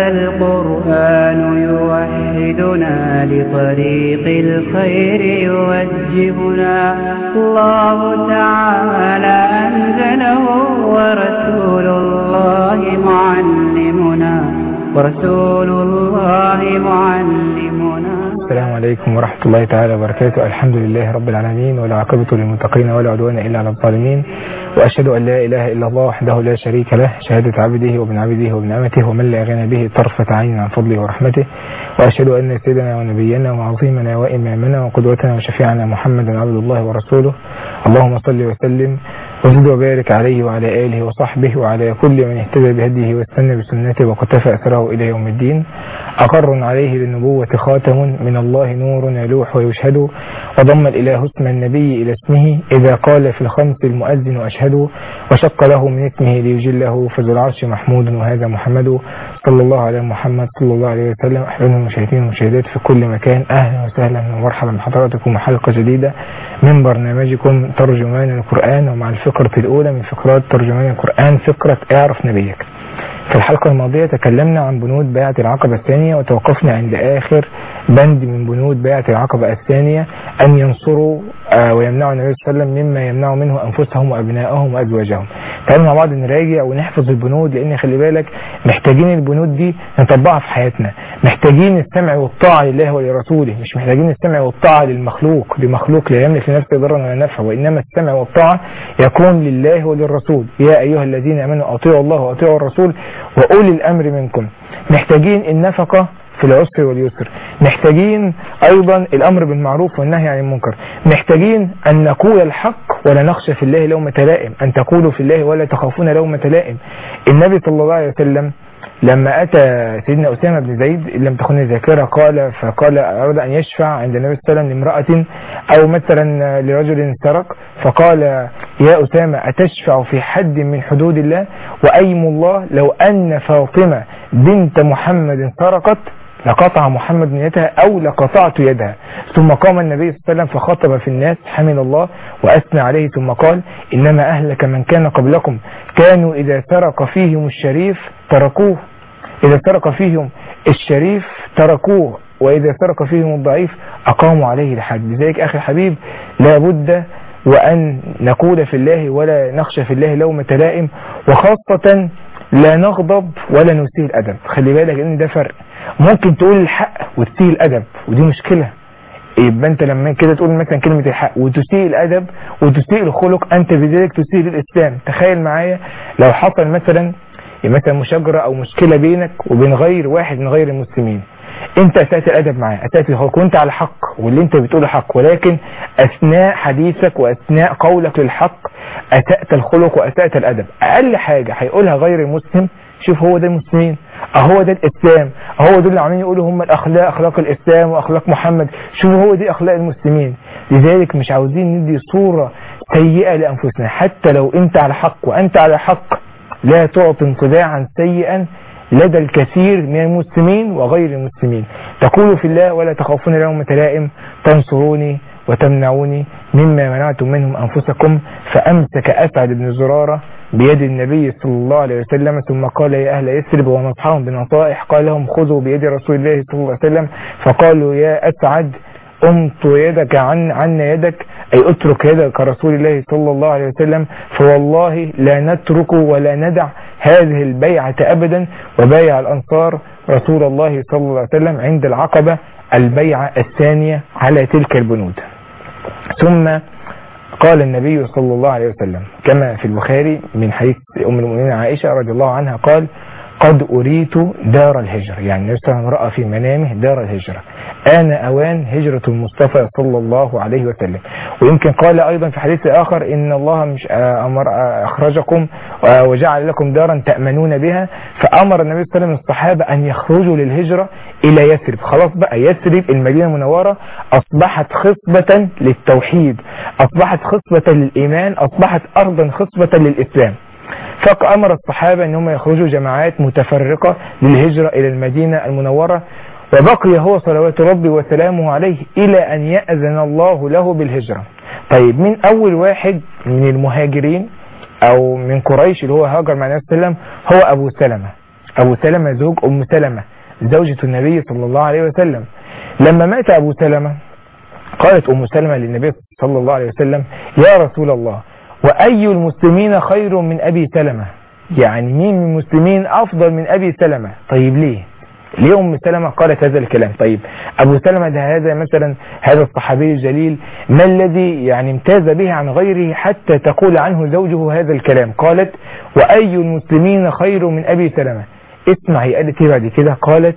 القرآن يوحدنا لطريق الخير يوجهنا الله تعالى أنزله ورسول الله معلمنا ورسول الله معلمنا السلام عليكم ورحمة الله تعالى وبركاته الحمد لله رب العالمين والعاقبة للمتقين ولا عدوان إلا على الظالمين وأشهد أن لا إله إلا الله وحده لا شريك له شهادة عبده وابن عبده وابن أمته ومن لا غنى به طرفة عين عن فضله ورحمته وأشهد أن سيدنا ونبينا وعظيمنا وإمامنا وقدوتنا وشفيعنا محمدا عبد الله ورسوله اللهم صل وسلم وزد وبارك عليه وعلى آله وصحبه وعلى كل من اهتدى بهديه واستنى بسنته وقتفى أثره إلى يوم الدين أقر عليه للنبوة خاتم من الله نور يلوح ويشهد وضم الإله اسم النبي إلى اسمه إذا قال في الخمس المؤذن أشهد وشق له من اسمه ليجله فذو العرش محمود وهذا محمد صلى الله على محمد صلى الله عليه وسلم أحبابنا المشاهدين والمشاهدات في كل مكان أهلا وسهلا ومرحبا بحضراتكم حلقة جديدة من برنامجكم ترجمان القرآن ومع الفقرة الأولى من فقرات ترجمان القرآن فقرة اعرف نبيك في الحلقة الماضية تكلمنا عن بنود بيعة العقبة الثانية وتوقفنا عند آخر بند من بنود بيعة العقبة الثانية أن ينصروا آه ويمنعوا النبي صلى الله عليه وسلم مما يمنع منه أنفسهم وأبنائهم وأزواجهم تعالوا مع بعض نراجع ونحفظ البنود لأن خلي بالك محتاجين البنود دي نطبقها في حياتنا محتاجين السمع والطاعة لله ولرسوله مش محتاجين السمع والطاعة للمخلوق لمخلوق لا يملك لنفسه ضرا ولا نفعا وإنما السمع والطاعة يكون لله وللرسول يا أيها الذين آمنوا أطيعوا الله وأطيعوا الرسول وأولي الأمر منكم محتاجين النفقة في العسر واليسر محتاجين أيضا الأمر بالمعروف والنهي عن المنكر محتاجين أن نقول الحق ولا نخشى في الله لومة لائم أن تقولوا في الله ولا تخافون لومة لائم النبي صلى الله عليه وسلم لما أتى سيدنا أسامة بن زيد إن لم تكن الذاكرة قال فقال أراد أن يشفع عند النبي صلى الله عليه وسلم لامرأة أو مثلا لرجل سرق فقال يا أسامة أتشفع في حد من حدود الله وأيم الله لو أن فاطمة بنت محمد سرقت لقطع محمد نيتها أو لقطعت يدها ثم قام النبي صلى الله عليه وسلم فخطب في الناس حمد الله وأثنى عليه ثم قال إنما أهلك من كان قبلكم كانوا إذا سرق فيهم الشريف تركوه إذا سرق فيهم الشريف تركوه وإذا سرق فيهم الضعيف أقاموا عليه الحد لذلك أخي الحبيب لابد وأن نقول في الله ولا نخشى في الله لومة لائم وخاصة لا نغضب ولا نسيء الأدب خلي بالك ان ده فرق ممكن تقول الحق وتسيء الأدب ودي مشكلة يبقى انت لما كده تقول مثلا كلمة الحق وتسيء الأدب وتسيء الخلق أنت بذلك تسيء الإسلام تخيل معايا لو حصل مثلا مثلا مشاجرة أو مشكلة بينك وبين غير واحد من غير المسلمين انت اسأت الادب معاه اسأت الخلق وانت على حق واللي انت بتقوله حق ولكن اثناء حديثك واثناء قولك للحق اسأت الخلق واسأت الادب اقل حاجة هيقولها غير المسلم شوف هو ده المسلمين اهو ده الاسلام اهو دول اللي عاملين يقولوا هم الاخلاق اخلاق الاسلام واخلاق محمد شوف هو دي اخلاق المسلمين لذلك مش عاوزين ندي صورة سيئة لانفسنا حتى لو انت على حق وانت على حق لا تعطي انطباعا سيئا لدى الكثير من المسلمين وغير المسلمين تقول في الله ولا تخافون لومة لائم تنصروني وتمنعوني مما منعتم منهم أنفسكم فأمسك أسعد بن زرارة بيد النبي صلى الله عليه وسلم ثم قال يا أهل يثرب ونصحهم بنصائح قال لهم خذوا بيد رسول الله صلى الله عليه وسلم فقالوا يا أسعد أمط يدك عن عنا يدك أي اترك يدك رسول الله صلى الله عليه وسلم فوالله لا نترك ولا ندع هذه البيعة أبدا وبايع الأنصار رسول الله صلى الله عليه وسلم عند العقبة البيعة الثانية على تلك البنود ثم قال النبي صلى الله عليه وسلم كما في البخاري من حديث أم المؤمنين عائشة رضي الله عنها قال قد أريت دار الهجرة يعني النبي صلى الله عليه وسلم رأى في منامه دار الهجرة آن أوان هجرة المصطفى صلى الله عليه وسلم ويمكن قال أيضا في حديث آخر إن الله مش أمر أخرجكم وجعل لكم دارا تأمنون بها فأمر النبي صلى الله عليه وسلم الصحابة أن يخرجوا للهجرة إلى يثرب خلاص بقى يثرب المدينة المنورة أصبحت خصبة للتوحيد أصبحت خصبة للإيمان أصبحت أرضا خصبة للإسلام فأمر الصحابة أنهم يخرجوا جماعات متفرقة للهجرة إلى المدينة المنورة وبقي هو صلوات ربي وسلامه عليه إلى أن يأذن الله له بالهجرة طيب من أول واحد من المهاجرين أو من قريش اللي هو هاجر مع النبي صلى الله عليه وسلم هو أبو سلمة أبو سلمة زوج أم سلمة زوجة النبي صلى الله عليه وسلم لما مات أبو سلمة قالت أم سلمة للنبي صلى الله عليه وسلم يا رسول الله وأي المسلمين خير من أبي سلمة يعني مين من المسلمين أفضل من أبي سلمة طيب ليه ليه أم سلمة قالت هذا الكلام طيب أبو سلمة ده هذا مثلا هذا الصحابي الجليل ما الذي يعني امتاز به عن غيره حتى تقول عنه زوجه هذا الكلام قالت وأي المسلمين خير من أبي سلمة اسمع هي قالت ايه بعد كده قالت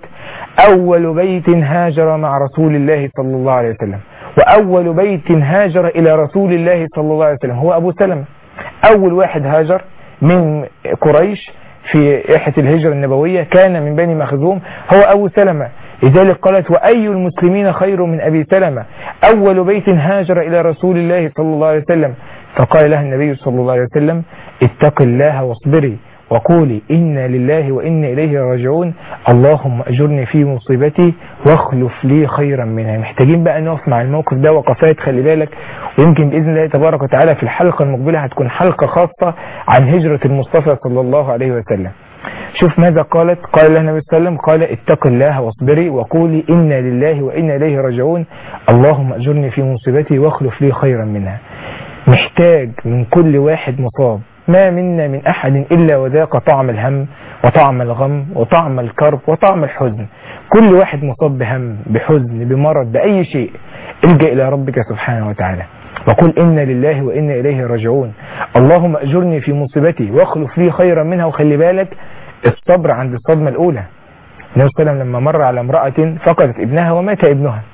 أول بيت هاجر مع رسول الله صلى الله عليه وسلم وأول بيت هاجر إلى رسول الله صلى الله عليه وسلم هو أبو سلمة أول واحد هاجر من قريش في رحلة الهجرة النبوية كان من بني مخزوم هو أبو سلمة لذلك قالت وأي المسلمين خير من أبي سلمة أول بيت هاجر إلى رسول الله صلى الله عليه وسلم فقال لها النبي صلى الله عليه وسلم اتق الله واصبري وقولي إنا لله وإنا إليه راجعون اللهم أجرني في مصيبتي واخلف لي خيرا منها محتاجين بقى نقف مع الموقف ده وقفات خلي بالك ويمكن بإذن الله تبارك وتعالى في الحلقة المقبلة هتكون حلقة خاصة عن هجرة المصطفى صلى الله عليه وسلم شوف ماذا قالت قال لها النبي صلى الله عليه وسلم قال اتق الله واصبري وقولي إنا لله وإنا إليه راجعون اللهم أجرني في مصيبتي واخلف لي خيرا منها محتاج من كل واحد مصاب ما منا من أحد إلا وذاق طعم الهم وطعم الغم وطعم الكرب وطعم الحزن كل واحد مصاب بهم بحزن بمرض بأي شيء الجأ إلى ربك سبحانه وتعالى وقل إنا لله وإنا إليه راجعون اللهم أجرني في مصيبتي واخلف لي خيرا منها وخلي بالك الصبر عند الصدمة الأولى النبي صلى الله عليه وسلم لما مر على امرأة فقدت ابنها ومات ابنها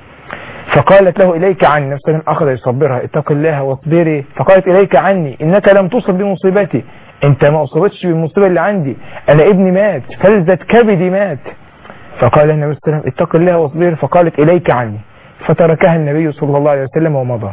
فقالت له إليك عني النبي صلى الله عليه وسلم أخذ يصبرها اتق الله واصبري فقالت إليك عني إنك لم تصب بمصيبتي أنت ما أصبتش بالمصيبة اللي عندي أنا ابني مات فلذة كبدي مات فقال النبي صلى الله عليه وسلم اتق الله واصبري فقالت إليك عني فتركها النبي صلى الله عليه وسلم ومضى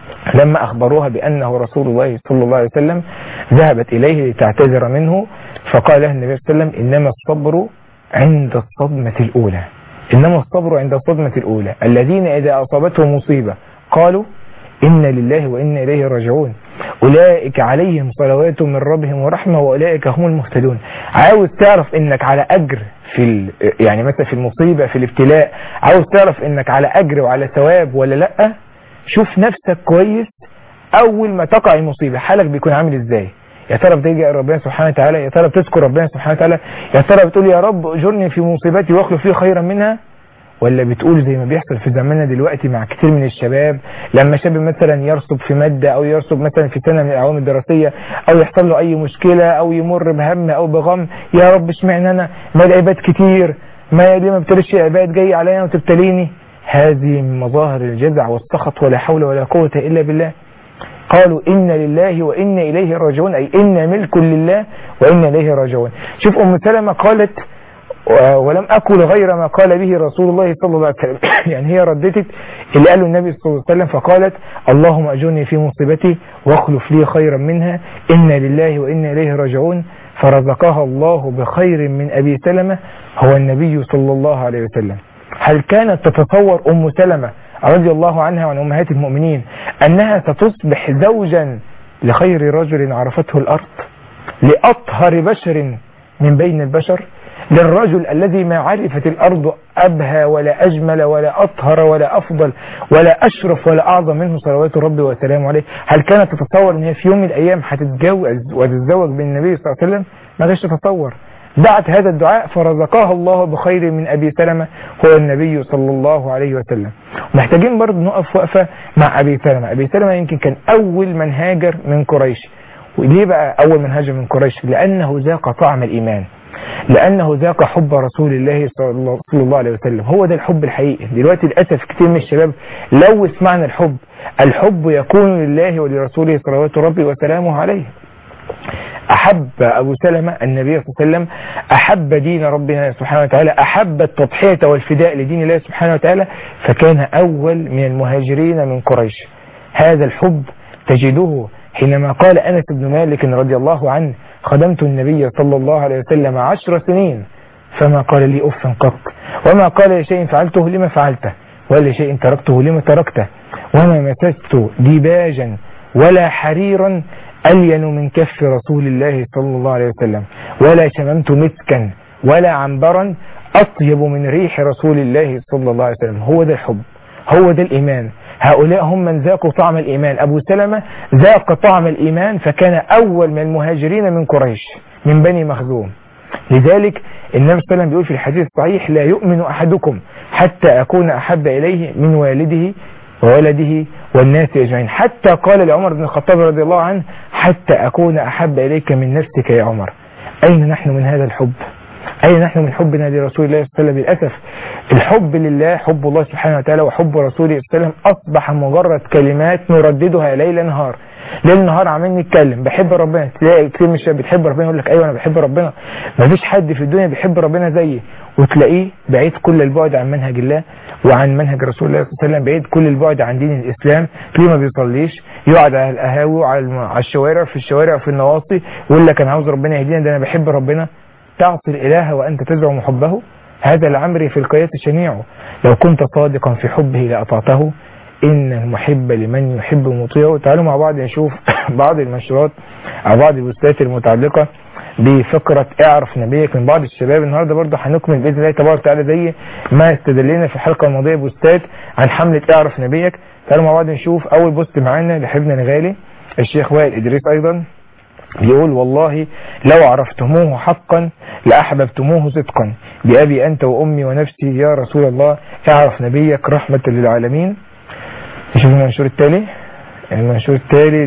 لما أخبروها بأنه رسول الله صلى الله عليه وسلم ذهبت إليه لتعتذر منه فقال لها النبي صلى الله عليه وسلم إنما الصبر عند الصدمة الأولى إنما الصبر عند الصدمة الأولى الذين إذا أصابتهم مصيبة قالوا إنا لله وإنا إليه راجعون أولئك عليهم صلوات من ربهم ورحمة وأولئك هم المهتدون عاوز تعرف إنك على أجر في ال... يعني مثلا في المصيبة في الابتلاء عاوز تعرف إنك على أجر وعلى ثواب ولا لأ شوف نفسك كويس أول ما تقع المصيبة حالك بيكون عامل إزاي يا ترى بتلجأ ربنا سبحانه وتعالى يا ترى بتذكر ربنا سبحانه وتعالى يا ترى بتقول يا رب اجرني في مصيبتي واخلف لي خيرا منها ولا بتقول زي ما بيحصل في زماننا دلوقتي مع كتير من الشباب لما شاب مثلا يرسب في مادة او يرسب مثلا في سنة من الاعوام الدراسية او يحصل له اي مشكلة او يمر بهم او بغم يا رب اشمعنى انا ما العباد كتير ما ليه ما بتلش عباد جاي علينا وتبتليني هذه من مظاهر الجزع والسخط ولا حول ولا قوة الا بالله قالوا إن لله وإنا إليه راجعون أي إنا ملك لله وإنا إليه راجعون شوف أم سلمة قالت ولم أكل غير ما قال به رسول الله صلى الله عليه وسلم يعني هي ردتت اللي قاله النبي صلى الله عليه وسلم فقالت اللهم أجرني في مصيبتي واخلف لي خيرا منها إنا لله وإنا إليه راجعون فرزقها الله بخير من أبي سلمة هو النبي صلى الله عليه وسلم هل كانت تتصور أم سلمة رضي الله عنها وعن أمهات المؤمنين أنها ستصبح زوجا لخير رجل عرفته الأرض لأطهر بشر من بين البشر للرجل الذي ما عرفت الأرض أبهى ولا أجمل ولا أطهر ولا أفضل ولا أشرف ولا أعظم منه صلوات ربي وسلامه عليه هل كانت تتصور أن هي في يوم من الأيام هتتجوز وتتزوج بالنبي صلى الله عليه وسلم ما كانتش تتصور دعت هذا الدعاء فرزقها الله بخير من أبي سلمة هو النبي صلى الله عليه وسلم محتاجين برضه نقف وقفة مع أبي سلمة أبي سلمة يمكن كان أول من هاجر من قريش وليه بقى أول من هاجر من قريش لأنه ذاق طعم الإيمان لأنه ذاق حب رسول الله صلى الله عليه وسلم هو ده الحب الحقيقي دلوقتي للأسف كتير من الشباب لو سمعنا الحب الحب يكون لله ولرسوله صلوات ربي وسلامه عليه أحب أبو سلمة النبي صلى الله عليه وسلم أحب دين ربنا سبحانه وتعالى أحب التضحية والفداء لدين الله سبحانه وتعالى فكان أول من المهاجرين من قريش هذا الحب تجده حينما قال أنس بن مالك رضي الله عنه خدمت النبي صلى الله عليه وسلم عشر سنين فما قال لي أف قط وما قال لشيء فعلته لما فعلته ولا شيء تركته لما تركته وما مسست ديباجا ولا حريرا ألين من كف رسول الله صلى الله عليه وسلم ولا شممت مسكا ولا عنبرا أطيب من ريح رسول الله صلى الله عليه وسلم هو ده الحب هو ده الإيمان هؤلاء هم من ذاقوا طعم الإيمان أبو سلمة ذاق طعم الإيمان فكان أول من المهاجرين من قريش من بني مخزوم لذلك النبي صلى الله عليه وسلم بيقول في الحديث الصحيح لا يؤمن أحدكم حتى أكون أحب إليه من والده وولده والناس أجمعين حتى قال لعمر بن الخطاب رضي الله عنه حتى أكون أحب إليك من نفسك يا عمر أين نحن من هذا الحب أين نحن من حبنا لرسول الله صلى الله عليه وسلم للأسف الحب لله حب الله سبحانه وتعالى وحب رسوله صلى الله عليه وسلم أصبح مجرد كلمات نرددها ليل نهار ليل نهار عمالين نتكلم بحب ربنا تلاقي كتير من الشباب بتحب ربنا يقول لك ايوه انا بحب ربنا مفيش حد في الدنيا بيحب ربنا زيي وتلاقيه بعيد كل البعد عن منهج الله وعن منهج رسول الله صلى الله عليه وسلم بعيد كل البعد عن دين الاسلام ليه ما بيصليش يقعد على القهاوي وعلى الم- على الشوارع في الشوارع في النواصي يقول لك انا عاوز ربنا يهدينا ده انا بحب ربنا تعصي الاله وانت تزعم حبه هذا العمر في القياس شنيع لو كنت صادقا في حبه لاطعته إن المحب لمن يحب مطيعه تعالوا مع بعض نشوف بعض المنشورات أو بعض البوستات المتعلقة بفقرة اعرف نبيك من بعض الشباب النهاردة برضه هنكمل بإذن الله تبارك وتعالى زي ما استدلينا في الحلقة الماضية بوستات عن حملة اعرف نبيك تعالوا مع بعض نشوف أول بوست معانا لحبنا الغالي الشيخ وائل إدريس أيضا بيقول والله لو عرفتموه حقا لأحببتموه صدقا بأبي أنت وأمي ونفسي يا رسول الله اعرف نبيك رحمة للعالمين نشوف المنشور التالي المنشور التالي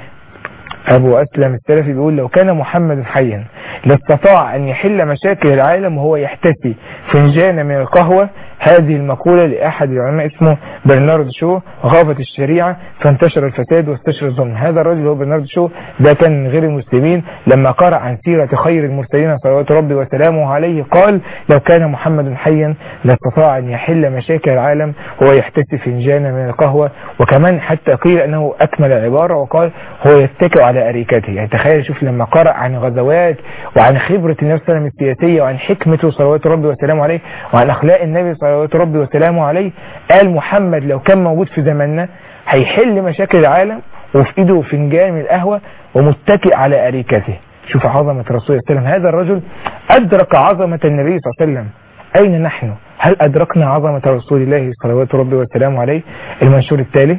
لأبو أسلم السلفي بيقول لو كان محمد حيا لاستطاع أن يحل مشاكل العالم وهو يحتسي فنجان من القهوة هذه المقولة لأحد العلماء اسمه برنارد شو غابت الشريعة فانتشر الفساد واستشر الظلم هذا الرجل هو برنارد شو ده كان من غير المسلمين لما قرأ عن سيرة خير المرسلين صلوات ربي وسلامه عليه قال لو كان محمد حيا لاستطاع أن يحل مشاكل العالم وهو يحتسي فنجان من القهوة وكمان حتى قيل أنه أكمل العبارة وقال هو يتكئ على أريكته يعني تخيل شوف لما قرأ عن غزوات وعن خبرة النبي صلى الله عليه وسلم السياسية وعن حكمته صلوات ربي وسلامه عليه وعن أخلاق النبي صلوات ربي وسلامه عليه قال محمد لو كان موجود في زماننا هيحل مشاكل العالم وفي ايده فنجان من القهوة ومتكئ على أريكته شوف عظمة رسول الله صلى الله عليه وسلم هذا الرجل أدرك عظمة النبي صلى الله عليه وسلم أين نحن هل أدركنا عظمة رسول الله صلوات ربي وسلامه عليه المنشور التالي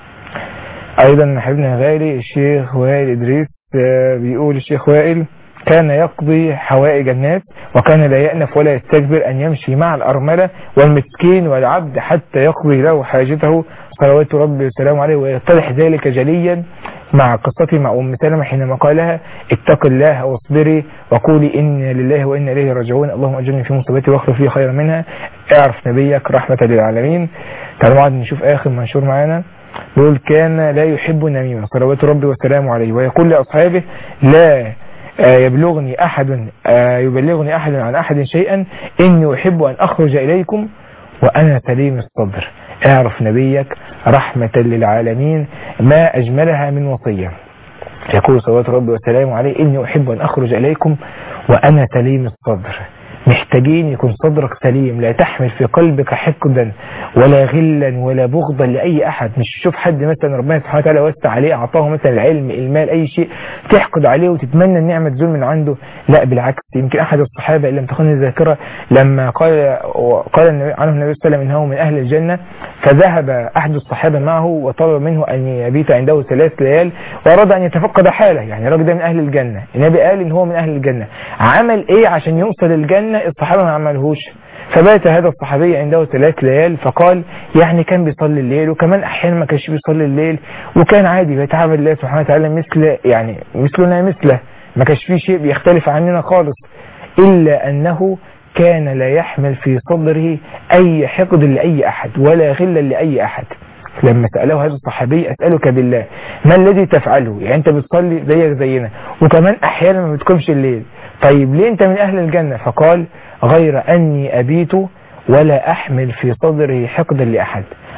أيضا حبيبنا غالي الشيخ وائل إدريس آه، بيقول الشيخ وائل كان يقضي حوائج الناس وكان لا يأنف ولا يستكبر أن يمشي مع الأرملة والمسكين والعبد حتى يقضي له حاجته صلوات ربي وسلامه عليه ويتضح ذلك جليا مع قصته مع أم سلمة حينما قالها اتق الله واصبري وقولي إن لله وإنا إليه راجعون اللهم أجرني في مصيبتي واخلف لي خيرا منها اعرف نبيك رحمة للعالمين تعالوا نقعد نشوف آخر منشور معانا يقول كان لا يحب النميمة صلوات ربي وسلامه عليه ويقول لأصحابه لا آه، يبلغني أحد آه، يبلغني أحد عن أحد شيئا إني أحب أن أخرج إليكم وأنا سليم الصدر اعرف نبيك رحمة للعالمين ما أجملها من وصية يقول صلوات ربي وسلامه عليه إني أحب أن أخرج إليكم وأنا سليم الصدر محتاجين يكون صدرك سليم لا تحمل في قلبك حقدا ولا غلا ولا بغضا لأي أحد مش تشوف حد مثلا ربنا سبحانه وتعالى وسع عليه أعطاه مثلا العلم المال أي شيء تحقد عليه وتتمنى النعمة تزول من عنده لا بالعكس يمكن أحد الصحابة إن لم تخن الذاكرة لما قال قال النبي عنه النبي صلى الله عليه وسلم إنه من أهل الجنة فذهب أحد الصحابة معه وطلب منه أن يبيت عنده ثلاث ليال وأراد أن يتفقد حاله يعني الراجل ده من أهل الجنة النبي قال إن هو من أهل الجنة عمل إيه عشان يوصل الجنة الصحابة ما عملهوش فبات هذا الصحابي عنده ثلاث ليال فقال يعني كان بيصلي الليل وكمان احيانا ما كانش بيصلي الليل وكان عادي بيتعامل الله سبحانه وتعالى مثل يعني مثلنا مثله ما كانش فيه شيء بيختلف عننا خالص الا انه كان لا يحمل في صدره اي حقد لاي احد ولا غلا لاي احد لما سأله هذا الصحابي أسألك بالله ما الذي تفعله يعني أنت بتصلي زيك زينا وكمان أحيانا ما بتقومش الليل طيب ليه أنت من أهل الجنة فقال غير أني أبيت ولا أحمل في صدري حقدا لأحد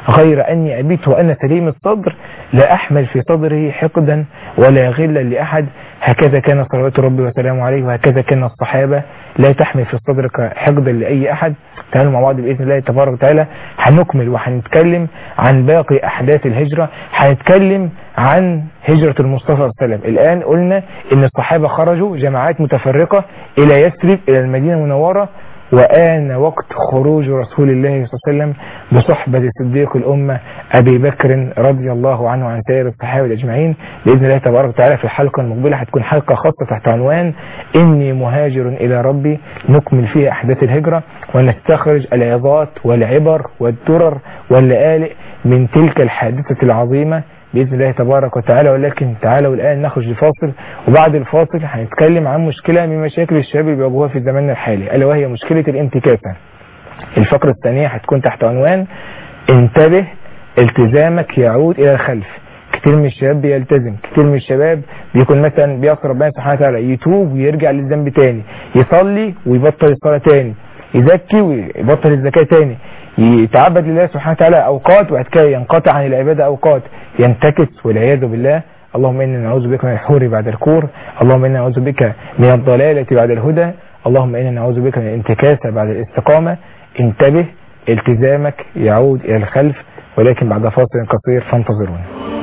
غير أني أبيت وأنا سليم الصدر لا أحمل في صدره حقدا ولا غلا لأحد هكذا كان صلوات ربي وسلامه عليه وهكذا كان الصحابة لا تحمل في صدرك حقدا لأي أحد تعالوا مع بعض بإذن الله تبارك وتعالى هنكمل وهنتكلم عن باقي أحداث الهجرة هنتكلم عن هجرة المصطفى صلى الله عليه وسلم الآن قلنا إن الصحابة خرجوا جماعات متفرقة إلى يثرب إلى المدينة المنورة وآن وقت خروج رسول الله صلى الله عليه وسلم بصحبة صديق الأمة أبي بكر رضي الله عنه وعن سائر الصحابة أجمعين بإذن الله تبارك وتعالى في الحلقة المقبلة هتكون حلقة خاصة تحت عنوان إني مهاجر إلى ربي نكمل فيها أحداث الهجرة ونستخرج العظات والعبر والدرر واللآلئ من تلك الحادثة العظيمة بإذن الله تبارك وتعالى ولكن تعالوا الآن نخرج لفاصل وبعد الفاصل هنتكلم عن مشكلة من مشاكل الشباب اللي بيواجهوها في زماننا الحالي ألا وهي مشكلة الانتكاسة الفقرة الثانية هتكون تحت عنوان انتبه التزامك يعود إلى الخلف كتير من الشباب بيلتزم كتير من الشباب بيكون مثلا بيقرأ ربنا سبحانه وتعالى يتوب ويرجع للذنب تاني يصلي ويبطل الصلاة تاني يزكي ويبطل الزكاة تاني يتعبد لله سبحانه وتعالى أوقات وبعد كده ينقطع عن العبادة أوقات ينتكس والعياذ بالله اللهم إنا نعوذ بك من الحور بعد الكور اللهم إنا نعوذ بك من الضلالة بعد الهدى اللهم إنا نعوذ بك من الانتكاسة بعد الاستقامة انتبه التزامك يعود إلى الخلف ولكن بعد فاصل قصير فانتظرونا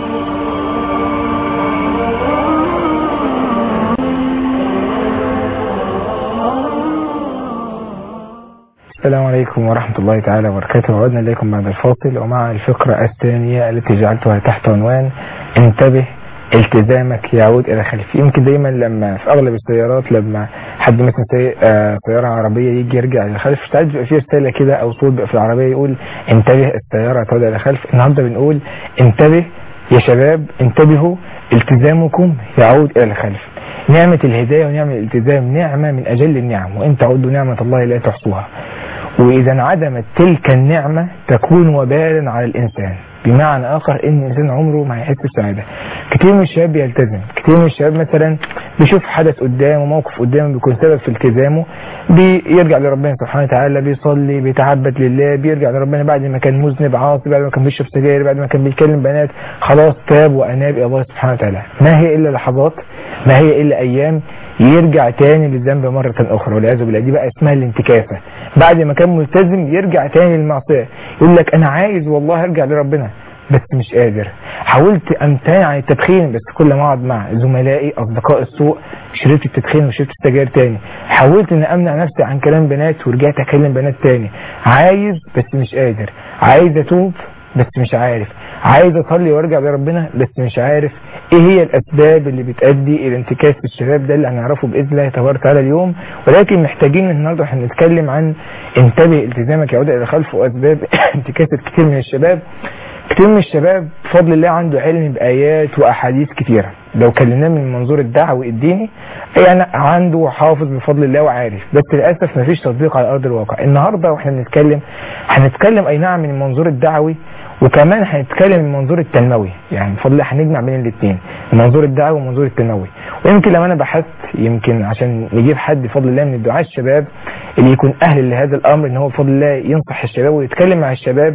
السلام عليكم ورحمة الله تعالى وبركاته وعدنا إليكم بعد الفاصل ومع الفقرة الثانية التي جعلتها تحت عنوان انتبه التزامك يعود إلى خلف يمكن دايما لما في أغلب السيارات لما حد مثلا سايق آه سيارة عربية يجي يرجع للخلف ساعات بيبقى فيه رسالة كده أو صوت بيبقى في العربية يقول انتبه السيارة تعود إلى خلف النهاردة بنقول انتبه يا شباب انتبهوا التزامكم يعود إلى الخلف نعمة الهداية ونعمة الالتزام نعمة من أجل النعم وإن تعدوا نعمة الله لا تحصوها وإذا انعدمت تلك النعمة تكون وبالا على الإنسان بمعنى آخر إن الإنسان عمره ما هيحس بالسعادة كتير من الشباب بيلتزم كتير من الشباب مثلا بيشوف حدث قدامه موقف قدامه بيكون سبب في التزامه بيرجع لربنا سبحانه وتعالى بيصلي بيتعبد لله بيرجع لربنا بعد ما كان مذنب عاصي بعد ما كان بيشرب سجاير بعد ما كان بيتكلم بنات خلاص تاب وأناب إلى الله سبحانه وتعالى ما هي إلا لحظات ما هي إلا أيام يرجع تاني للذنب مرة أخرى والعياذ بالله دي بقى اسمها الانتكاسة بعد ما كان ملتزم يرجع تاني للمعصية يقول لك أنا عايز والله أرجع لربنا بس مش قادر حاولت امتنع عن التدخين بس كل ما اقعد مع زملائي اصدقاء السوء شربت التدخين وشربت السجاير تاني حاولت ان امنع نفسي عن كلام بنات ورجعت اكلم بنات تاني عايز بس مش قادر عايز اتوب بس مش عارف عايز اصلي وارجع لربنا بس مش عارف ايه هي الاسباب اللي بتؤدي الى انتكاس الشباب ده اللي هنعرفه باذن الله تبارك وتعالى اليوم ولكن محتاجين النهارده احنا نتكلم عن انتبه التزامك يعود الى الخلف واسباب انتكاس كتير من الشباب كتير من الشباب بفضل الله عنده علم بآيات وأحاديث كتيرة لو كلمناه من المنظور الدعوي الديني يعني عنده حافظ بفضل الله وعارف بس للأسف مفيش تطبيق على أرض الواقع النهاردة واحنا بنتكلم هنتكلم أي نعم من المنظور الدعوي وكمان هنتكلم من المنظور التنموي يعني بفضل الله هنجمع بين الاثنين المنظور الدعوي والمنظور التنموي ويمكن لما انا بحثت يمكن عشان نجيب حد بفضل الله من الدعاة الشباب اللي يكون اهل لهذا الامر ان هو بفضل الله ينصح الشباب ويتكلم مع الشباب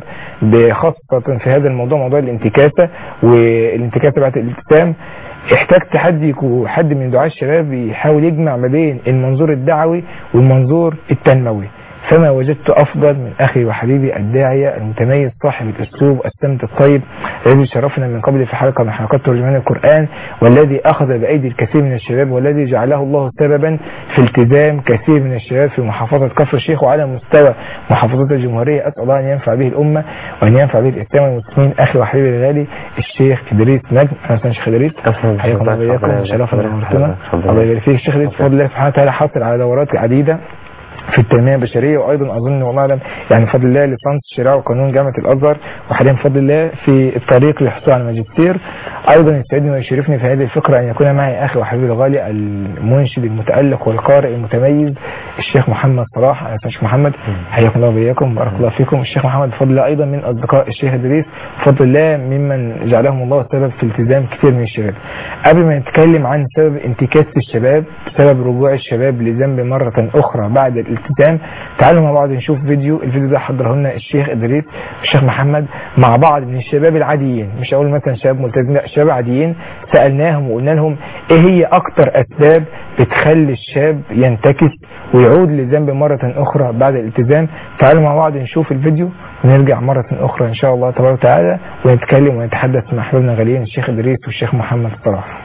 بخاصة في هذا الموضوع موضوع الانتكاسة والانتكاسة بعد الالتزام احتجت حد يكون حد من دعاة الشباب يحاول يجمع ما بين المنظور الدعوي والمنظور التنموي فما وجدت أفضل من أخي وحبيبي الداعية المتميز صاحب الأسلوب السمت الطيب الذي شرفنا من قبل في حلقة من حلقات ترجمان القرآن والذي أخذ بأيدي الكثير من الشباب والذي جعله الله سببا في التزام كثير من الشباب في محافظة كفر الشيخ وعلى مستوى محافظة الجمهورية أسأل الله أن ينفع به الأمة وأن ينفع به الإسلام والمسلمين أخي وحبيبي الغالي الشيخ إدريس نجم أنا أسمع الشيخ إدريس حياكم الله وإياكم شرفنا ونورتنا الله يبارك فيك الشيخ إدريس بفضل الله سبحانه وتعالى حاصل على دورات عديدة في التنمية البشرية وأيضا أظن والله أعلم يعني بفضل الله ليسانس شراع وقانون جامعة الأزهر وحاليا بفضل الله في الطريق للحصول على الماجستير أيضا يسعدني ويشرفني في هذه الفقرة أن يكون معي أخي وحبيبي الغالي المنشد المتألق والقارئ المتميز الشيخ محمد صلاح أنا الشيخ محمد حياكم الله وبياكم بارك الله فيكم الشيخ محمد بفضل الله أيضا من أصدقاء الشيخ إدريس بفضل الله ممن جعلهم الله سبب في التزام كثير من الشباب قبل ما نتكلم عن سبب انتكاس الشباب سبب رجوع الشباب لذنب مرة أخرى بعد الالتزام تعالوا مع بعض نشوف فيديو الفيديو ده حضره لنا الشيخ ادريس والشيخ محمد مع بعض من الشباب العاديين مش اقول مثلا شباب ملتزمين لا شباب عاديين سالناهم وقلنا لهم ايه هي اكتر اسباب بتخلي الشاب ينتكس ويعود للذنب مرة اخرى بعد الالتزام تعالوا مع بعض نشوف الفيديو ونرجع مرة اخرى ان شاء الله تبارك وتعالى ونتكلم ونتحدث مع حبيبنا غاليين الشيخ ادريس والشيخ محمد صلاح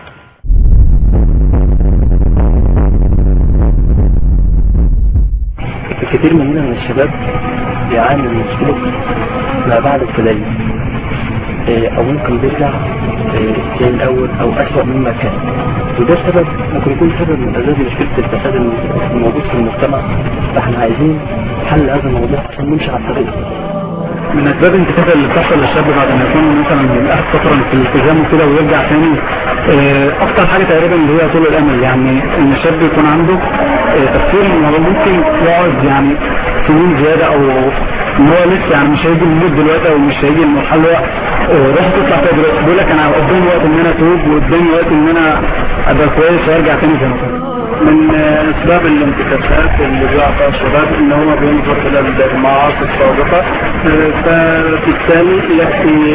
كثير مننا من الشباب يعاني من سلوك ما بعد التدين إيه، او ممكن بيرجع إيه، زي الاول او اسوأ مما كان وده سبب ممكن يكون سبب من اسباب مشكله الفساد الموجود في المجتمع فاحنا عايزين حل هذا الموضوع عشان نمشي على الطريق من اسباب الانتكاسه اللي بتحصل للشاب بعد ما يكون مثلا قاعد فتره في الالتزام وكده ويرجع تاني آه، اكتر حاجه تقريبا اللي هي طول الامل يعني ان الشاب يكون عنده آه، تفكير ان هو ممكن يقعد يعني سنين زياده او ان هو لسه يعني مش هيجي الموت دلوقتي او مش هيجي المرحله اللي هو آه، روح تطلع فيها دلوقتي بيقول لك انا قدامي وقت ان انا اتوب وقدامي وقت ان انا ابقى كويس وارجع تاني زي ما كنت من اسباب الانتكاسات اللي بيعطى الشباب ان هو بينظر الى المعاصي السابقه فبالتالي يكفي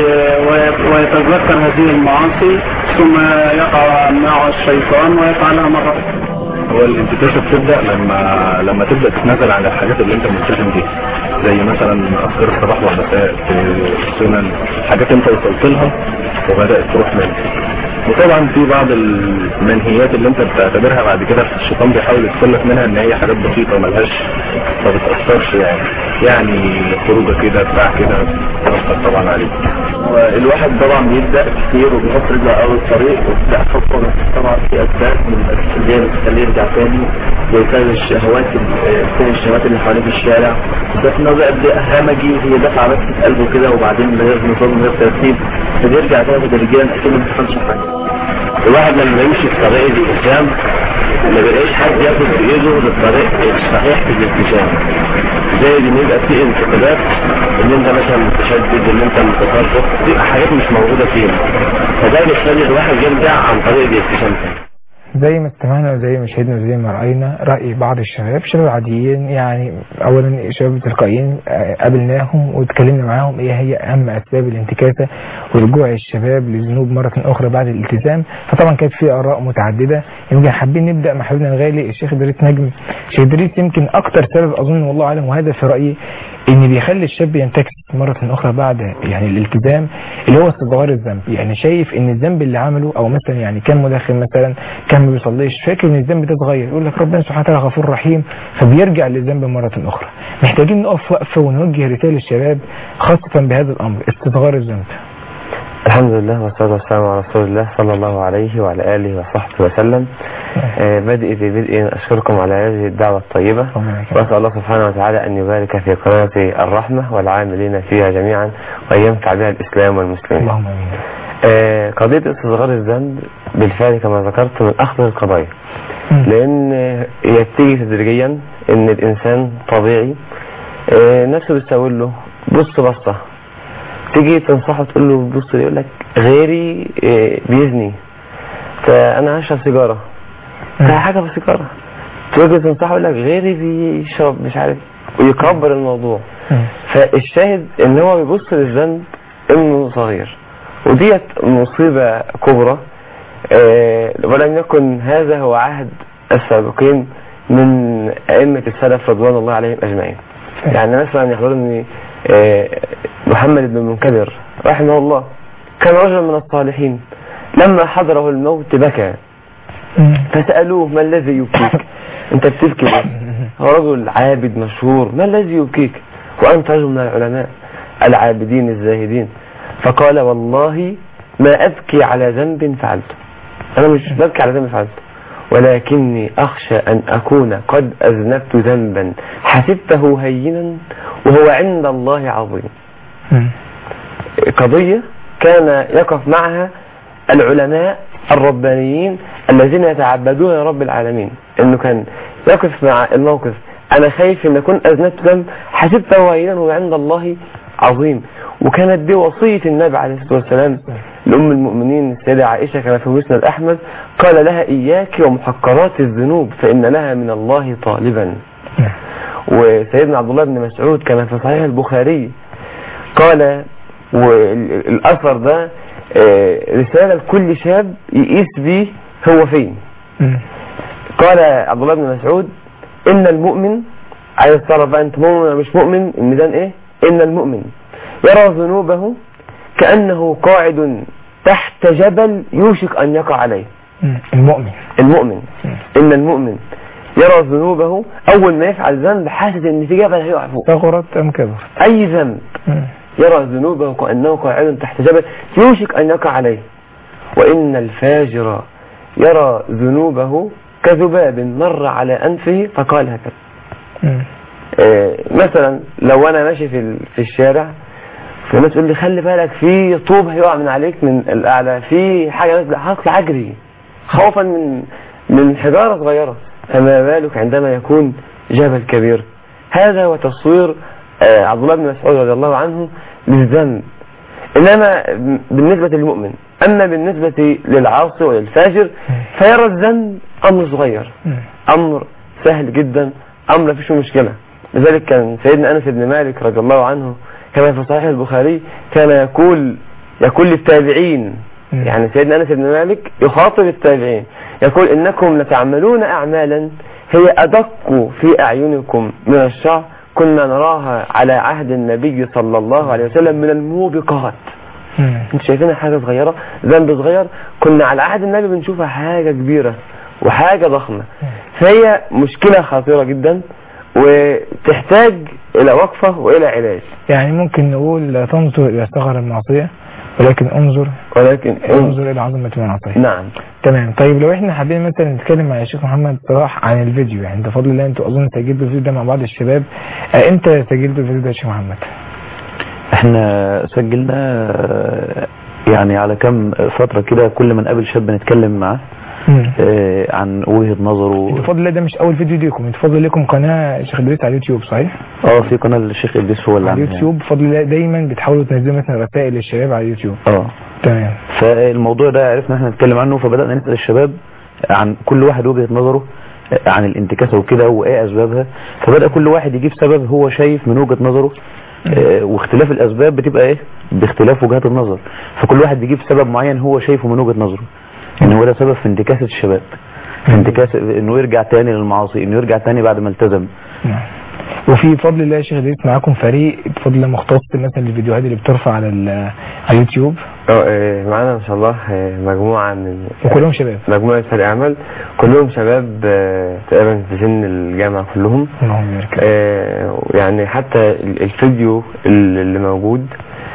ويتذكر هذه المعاصي ثم يقع مع الشيطان ويفعلها مره هو الانتكاسه بتبدا لما لما تبدا تتنازل عن الحاجات اللي انت ملتزم بيها زي مثلا اذكار الصباح والمساء في السنن حاجات انت وصلت لها وبدات تروح منها وطبعا في بعض المنهيات اللي انت بتعتبرها بعد كده الشيطان بيحاول يدخلك منها ان هي حاجات بسيطه ملهاش ما بتاثرش يعني يعني خروجه كده بتاع كده تاثر طبعا عليك والواحد طبعا بيبدا كتير وبيحط رجله على اول الطريق وبتاع خطوه بس طبعا في اسباب من الاسباب اللي هي بتخليه يرجع تاني زي كان الشهوات كل الشهوات اللي حواليه في الشارع ده في نظر قد ايه همجي هي دفعه بس في قلبه كده وبعدين من غير نظام من غير ترتيب فبيرجع تاني تدريجيا اكنه ما حصلش حاجه الواحد لما يمشي في طريق الالتزام ما بيلاقيش حد ياخد بايده للطريق الصحيح في الالتزام زي ان يبقى في انتقادات ان انت مثلا متشدد ان انت متطرف دي حاجات مش موجوده فينا فده بيخلي الواحد يرجع عن طريق الالتزام تاني زي ما استمعنا وزي ما شهدنا وزي ما رأينا رأي بعض الشباب شباب عاديين يعني أولا شباب تلقائيين آه، قابلناهم واتكلمنا معاهم إيه هي أهم أسباب الانتكاسة ورجوع الشباب للذنوب مرة أخرى بعد الالتزام فطبعا كانت في آراء متعددة يمكن حابين نبدأ مع حبيبنا الغالي الشيخ إدريس نجم الشيخ إدريس يمكن أكتر سبب أظن والله أعلم وهذا في رأيي ان بيخلي الشاب ينتكس مرة اخرى بعد يعني الالتزام اللي هو استصغار الذنب يعني شايف ان الذنب اللي عمله او مثلا يعني كان مدخن مثلا كان ما بيصليش فاكر ان الذنب ده صغير يقول لك ربنا سبحانه وتعالى غفور رحيم فبيرجع للذنب مرة اخرى محتاجين نقف وقفة ونوجه رسالة للشباب خاصة بهذا الامر استصغار الذنب الحمد لله والصلاة والسلام على رسول الله صلى الله عليه وعلى آله وصحبه وسلم آه، بادئ في بدء أشكركم على هذه الدعوة الطيبة ربنا يكرمك. وأسأل الله سبحانه وتعالى أن يبارك في قناة الرحمة والعاملين فيها جميعا وأن ينفع بها الإسلام والمسلمين اللهم امين آه، قضية استصغار الذنب بالفعل كما ذكرت من أخطر القضايا لأن هي بتيجي تدريجيا إن الإنسان طبيعي آه، نفسه بتساوي له بص بصة تيجي تنصحه تقول له بص يقول لك غيري آه، بيزني فأنا هشرب سيجارة فحاجة في السيجارة تيجي تنصحه يقول لك غيري بيشرب مش عارف ويكبر الموضوع فالشاهد ان هو بيبص للذنب انه صغير وديت مصيبة كبرى آه، ولم يكن هذا هو عهد السابقين من أئمة السلف رضوان الله عليهم أجمعين يعني مثلا يحضرني آه، محمد بن المنكدر رحمه الله كان رجلا من الصالحين لما حضره الموت بكى فسألوه ما الذي يبكيك انت بتبكي ليه هو رجل عابد مشهور ما الذي يبكيك وأنت رجل من العلماء العابدين الزاهدين فقال والله ما أبكي على ذنب فعلته أنا مش ببكي على ذنب فعلته ولكني أخشى أن أكون قد أذنبت ذنبا حسبته هينا وهو عند الله عظيم قضية كان يقف معها العلماء الربانيين الذين يتعبدون لرب العالمين انه كان يقف مع الموقف انا خايف ان اكون اذنبت ذنب حسبته هينا وهو عند الله عظيم وكانت دي وصية النبي عليه الصلاة والسلام لأم المؤمنين السيدة عائشة كما في مسند أحمد قال لها إياك ومحقرات الذنوب فإن لها من الله طالبا وسيدنا عبد الله بن مسعود كما في صحيح البخاري قال والأثر ده آه، رسالة لكل شاب يقيس بيه هو فين مم. قال عبد الله بن مسعود ان المؤمن عايز تعرف بقى انت مؤمن ولا مش مؤمن الميزان ايه ان المؤمن يرى ذنوبه كانه قاعد تحت جبل يوشك ان يقع عليه مم. المؤمن المؤمن مم. ان المؤمن يرى ذنوبه اول ما يفعل ذنب حاسس ان في جبل هيقع فوق صغرت ام كبرت اي ذنب مم. يرى ذنوبه كأنه قاعد تحت جبل يوشك أن يقع عليه وإن الفاجر يرى ذنوبه كذباب مر على أنفه فقال هكذا مم. آه، مثلا لو أنا ماشي في ال- في الشارع فالناس تقول لي خلي بالك في طوب هيقع من عليك من الأعلى في حاجة نازلة هطلع أجري خوفا من من حجارة صغيرة فما بالك عندما يكون جبل كبير هذا هو تصوير آه، عبد الله بن مسعود رضي الله عنه للذنب إنما بالنسبة للمؤمن أما بالنسبة للعاصي وللفاجر فيرى الذنب أمر صغير مم. أمر سهل جدا أمر فيش مشكلة لذلك كان سيدنا أنس بن مالك رضي الله عنه كما في صحيح البخاري كان يقول يقول للتابعين مم. يعني سيدنا أنس بن مالك يخاطب التابعين يقول إنكم لتعملون أعمالا هي أدق في أعينكم من الشعر كنا نراها على عهد النبي صلى الله عليه وسلم من الموبقات مم. انت شايفينها حاجة صغيرة ذنب صغير كنا على عهد النبي بنشوفها حاجة كبيرة وحاجة ضخمة فهي مشكلة خطيرة جدا وتحتاج إلى وقفة وإلى علاج يعني ممكن نقول لا تنظر الى صغر المعصية ولكن انظر ولكن انظر الى عظمة المعصية نعم تمام طيب لو احنا حابين مثلا نتكلم مع الشيخ محمد صلاح عن الفيديو يعني ده فضل الله انتوا اظن سجلتوا الفيديو ده مع بعض الشباب آه، امتى سجلتوا الفيديو ده يا شيخ محمد؟ احنا سجلنا آه، يعني على كم فترة كده كل ما نقابل شاب نتكلم معاه مم. آه، عن وجهة نظره انتوا بفضل الله ده مش اول فيديو ليكم انتوا بفضل لكم قناة شيخ ادريس على اليوتيوب صحيح؟ اه في قناة الشيخ ادريس هو اللي على عاملها اليوتيوب بفضل الله دايما بتحاولوا تنزلوا مثلا رسائل للشباب على اليوتيوب اه تمام فالموضوع ده عرفنا احنا نتكلم عنه فبدأنا نسأل الشباب عن كل واحد وجهة نظره عن الانتكاسة وكده وايه اسبابها فبدأ كل واحد يجيب سبب هو شايف من وجهة نظره آه، واختلاف الاسباب بتبقى ايه باختلاف وجهات النظر فكل واحد بيجيب سبب معين هو شايفه من وجهة نظره ان هو ده سبب في انتكاسة الشباب في انتكاسة انه يرجع تاني للمعاصي انه يرجع تاني بعد ما التزم نعم وفي بفضل الله يا شيخ ادريس معاكم فريق بفضل الله مختص مثلا للفيديوهات اللي بترفع على ال- على اليوتيوب اه، اه، معانا ان شاء الله اه، مجموعة من وكلهم شباب مجموعة فريق عمل كلهم شباب اه، تقريبا في سن الجامعة كلهم اللهم بارك آه، يعني حتى ال- الفيديو ال- اللي موجود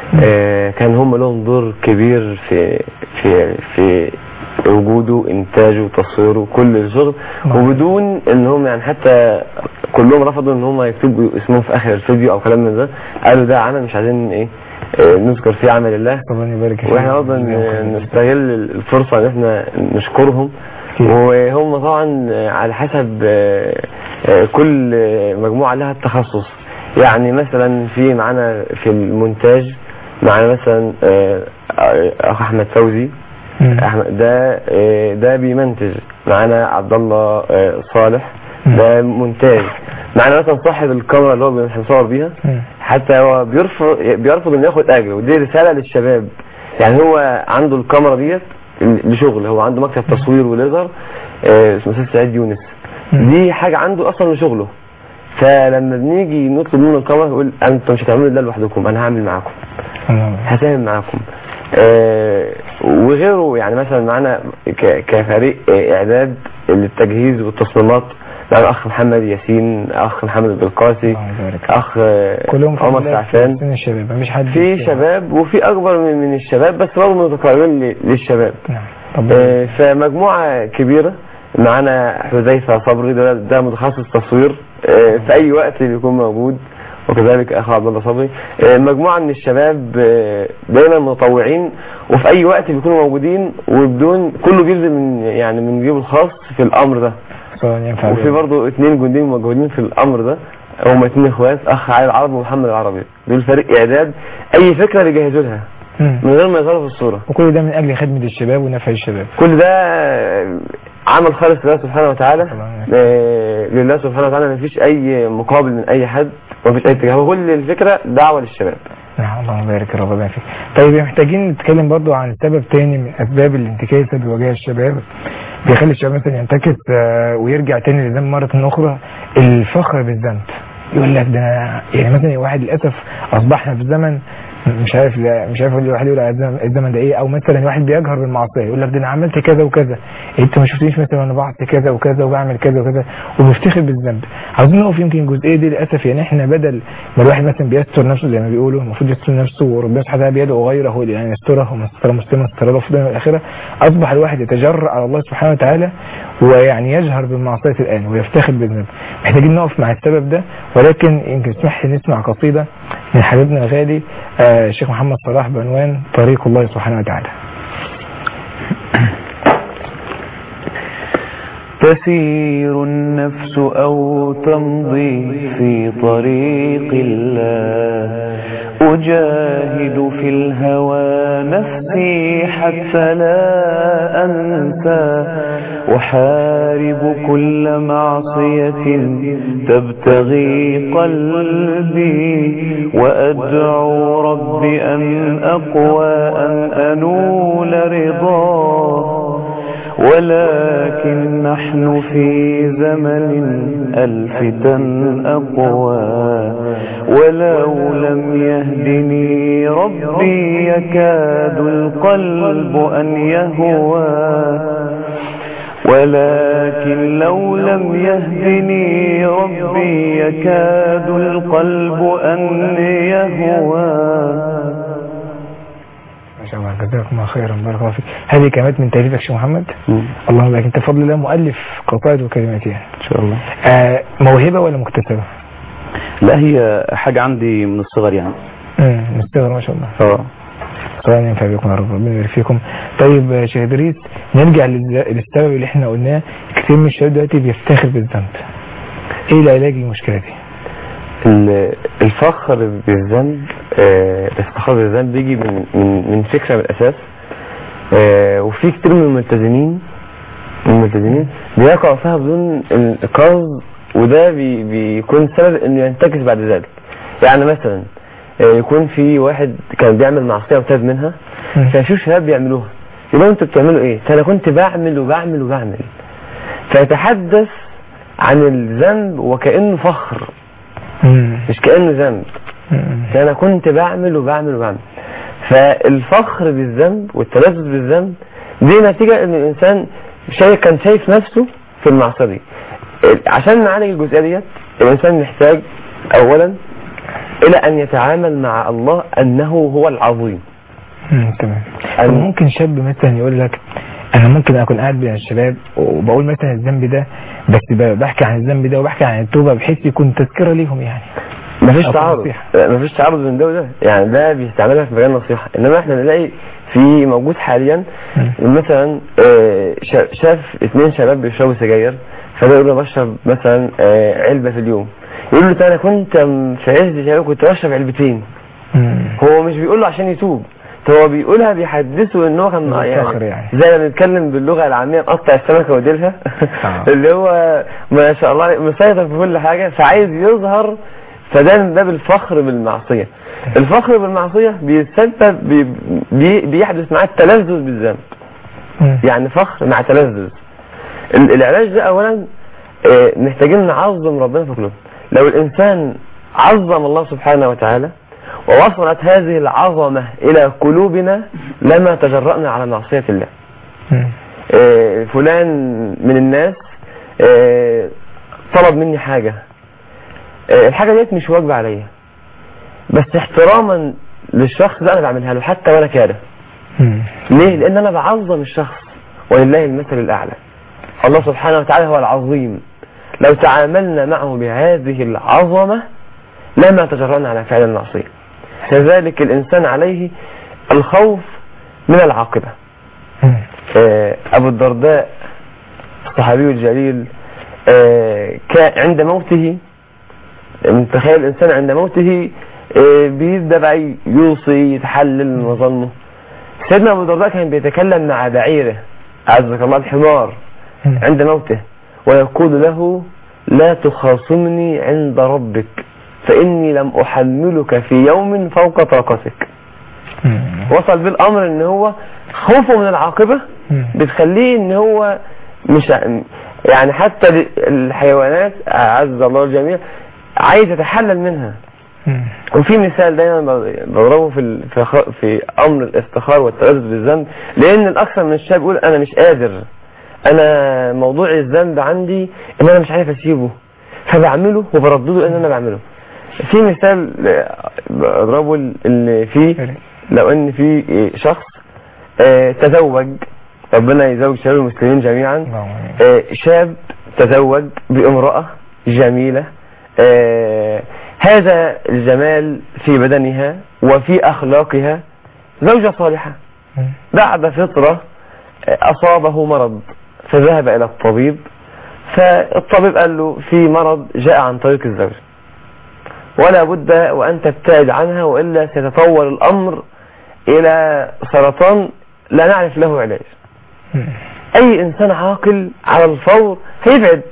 آه، كان هم لهم دور كبير في في في وجوده انتاجه تصويره كل الشغل نعم. وبدون ان هم يعني حتى كلهم رفضوا ان هم يكتبوا اسمهم في اخر الفيديو او كلام من ده قالوا ده عمل مش عايزين ايه آه، نذكر فيه عمل الله ربنا يبارك فيك. واحنا برضه ن- نستغل الفرصة ان احنا نشكرهم أكيد. وهم طبعا على حسب آه، آه، كل مجموعة لها التخصص يعني مثلا في معانا في المونتاج معانا مثلا آه، اخ احمد فوزي مم. احمد ده آه، ده بيمنتج معانا عبد الله آه، صالح ده مونتاج معانا مثلا صاحب الكاميرا اللي هو بنصور بيها مم. حتى هو بيرفض بيرفض انه ياخد اجر ودي رساله للشباب يعني هو عنده الكاميرا ديت لشغل هو عنده مكتب تصوير وليزر آه، اسمه استاذ سعيد يونس مم. دي حاجه عنده اصلا لشغله فلما بنيجي نطلب منه الكاميرا يقول انتوا مش هتعملوا ده لوحدكم انا هعمل معاكم اللهم بارك. هساهم معاكم آه، وغيره يعني مثلا معانا ك- كفريق آه، اعداد للتجهيز والتصميمات معانا اخ محمد ياسين اخ محمد القاسي الله يبارك. اخ آه، كلهم بفضل عمر الله سعفان في سن الشباب مفيش حد في شباب وفي اكبر من من الشباب بس برضه متقاربين ل- للشباب نعم ربنا آه، فمجموعة كبيرة معانا حذيفة صبري ده, ده متخصص تصوير آه، في اي وقت بيكون موجود وكذلك اخو عبد الله صبري آه، مجموعة من الشباب آه، دايما متطوعين وفي اي وقت بيكونوا موجودين وبدون كله بيبذل من يعني من جيبه الخاص في الامر ده سواء ينفع وفي بهم. برضه اثنين جنديين موجودين في الامر ده هم اثنين اخوات اخ علي العربي ومحمد العربي دول فريق اعداد اي فكره بيجهزوا لها مم. من غير ما يظهروا في الصوره وكل ده من اجل خدمة الشباب ونفع الشباب كل ده عمل خالص لله سبحانه وتعالى طبعا آه، لله سبحانه وتعالى ما فيش اي مقابل من اي حد وما فيش اي اتجاه هو كل الفكره دعوه للشباب نعم اللهم بارك يا رب الله فيك طيب محتاجين نتكلم برضو عن سبب تاني من اسباب الانتكاسه اللي بيواجهها الشباب بيخلي الشباب مثلا ينتكس آه، ويرجع تاني للذنب مره اخرى الفخر بالذنب يقول لك ده أنا- يعني مثلا واحد للاسف اصبحنا في زمن مش عارف لا مش عارف الواحد يقول على الزمن- الزمن ده ايه او مثلا واحد بيجهر بالمعصيه يقول لك ده انا عملت كذا وكذا انت ما شفتنيش مثلا انا بعمل كذا وكذا وبعمل كذا وكذا وبيفتخر بالذنب عاوزين نقف يمكن الجزئيه دي للاسف يعني احنا بدل ما الواحد مثلا بيستر نفسه زي ما بيقولوا المفروض يستر نفسه وربنا سبحانه وتعالى بيدعو غيره يعني يستره ومن ستر مسلما ستر له في الدنيا والاخره اصبح الواحد يتجرأ على الله سبحانه وتعالى ويعني يجهر بالمعصيه الان ويفتخر بالذنب محتاجين نقف مع السبب ده ولكن يمكن اسمح لي نسمع قصيده من حبيبنا الغالي آه، الشيخ محمد صلاح بعنوان طريق الله سبحانه وتعالى تسير النفس أو تمضي في طريق الله أجاهد في الهوى نفسي حتى لا أنسى أحارب كل معصية تبتغي قلبي وأدعو ربي أن أقوى أن أنول رضاه ولكن نحن في زمن الفتن أقوى ولو لم يهدني ربي يكاد القلب أن يهوى ولكن لو لم يهدني ربي يكاد القلب أن يهوى ما شاء الله جزاكم الله خيرا بارك الله فيك هذه كلمات من تاليفك شيخ محمد اللهم بارك انت بفضل الله مؤلف قصائد وكلمات يعني إن شاء الله آه موهبه ولا مكتسبه؟ لا هي حاجة عندي من الصغر يعني امم مستغرب ما شاء الله اه ربنا ينفع بكم يا رب ربنا يبارك فيكم طيب يا شيخ ادريس نرجع للز- للسبب اللي احنا قلناه كتير من الشباب دلوقتي بيفتخر بالذنب ايه العلاج للمشكله دي؟ ال- الفخر بالذنب آه، الافتخار بالذنب بيجي من من من فكره من الاساس آه، وفي كتير من الملتزمين من الملتزمين بيقعوا فيها بدون القصد وده بي بيكون سبب انه ينتكس بعد ذلك يعني مثلا آه، يكون في واحد كان بيعمل معصيه وتاب منها مم. فيشوف شباب بيعملوها يقول لهم انتوا بتعملوا ايه؟ فانا كنت بعمل وبعمل وبعمل فيتحدث عن الذنب وكانه فخر مم. مش كانه ذنب مم. ده انا كنت بعمل وبعمل وبعمل فالفخر بالذنب والتلذذ بالذنب دي نتيجة ان الانسان شايف كان شايف نفسه في المعصية دي عشان نعالج الجزئية ديت الانسان محتاج اولا الى ان يتعامل مع الله انه هو العظيم مم. تمام أن- طب ممكن شاب مثلا يقول لك انا ممكن اكون قاعد بين الشباب وبقول مثلا الذنب ده بس ب- بحكي عن الذنب ده وبحكي عن التوبه بحيث يكون تذكره ليهم يعني مفيش أو تعارض نصيحة. مفيش تعارض بين ده وده يعني ده بيستعملها في مجال النصيحة انما احنا بنلاقي في موجود حاليا مم. مثلا آه، شا- شاف اثنين شباب بيشربوا سجاير فده يقول له بشرب مثلا آه، علبة في اليوم يقول له انا كنت م- في عز شباب كنت بشرب علبتين مم. هو مش بيقول له عشان يتوب هو بيقولها بيحدثه ان هو كان بالفخر يعني. زي ما بنتكلم باللغه العاميه نقطع السمكه وديلها آه. اللي هو ما شاء الله مسيطر في كل حاجه فعايز يظهر فده من باب الفخر بالمعصيه الفخر بالمعصيه بيسبب بي بي بيحدث معاه التلذذ بالذنب مم. يعني فخر مع تلذذ ال- العلاج ده اولا آه، محتاجين نعظم ربنا في قلوبنا لو الانسان عظم الله سبحانه وتعالى ووصلت هذه العظمة الى قلوبنا لما تجرأنا على معصية الله مم. آه، فلان من الناس آه، طلب مني حاجة آه، الحاجة ديت مش واجبة عليا بس احتراما للشخص ده انا بعملها له حتى وانا كاره مم. ليه؟ لأن أنا بعظم الشخص ولله المثل الأعلى الله سبحانه وتعالى هو العظيم لو تعاملنا معه بهذه العظمة لما تجرأنا على فعل المعصية كذلك الإنسان عليه الخوف من العاقبة مم. آه، أبو الدرداء الصحابي الجليل آه، كان عند موته تخيل الإنسان عند موته آه، بيبدأ بقى يوصي يتحلل مظلمه سيدنا أبو الدرداء كان بيتكلم مع بعيره عزك الله الحمار مم. عند موته ويقول له لا تخاصمني عند ربك فإني لم أحملك في يوم فوق طاقتك مم. وصل بالأمر ان هو خوفه من العاقبة مم. بتخليه ان هو مش يعني حتى الحيوانات أعز الله الجميع عايز يتحلل منها مم. وفي مثال دايما بضربه في ال- في خ- في امر الافتخار والتلذذ بالذنب لان الاكثر من الشباب يقول انا مش قادر انا موضوع الذنب عندي ان انا مش عارف اسيبه فبعمله وبردده ان انا بعمله في مثال آه، بضربه اللي فيه لو ان في شخص آه، تزوج ربنا يزوج شباب المسلمين جميعا اللهم آمين. آه، شاب تزوج بامرأة جميلة آه، هذا الجمال في بدنها وفي أخلاقها زوجة صالحة مم. بعد فترة آه، أصابه مرض فذهب إلى الطبيب فالطبيب قال له في مرض جاء عن طريق الزوج ولا بد وأن تبتعد عنها وإلا سيتطور الأمر إلى سرطان لا نعرف له علاج مم. اي انسان عاقل على الفور هيبعد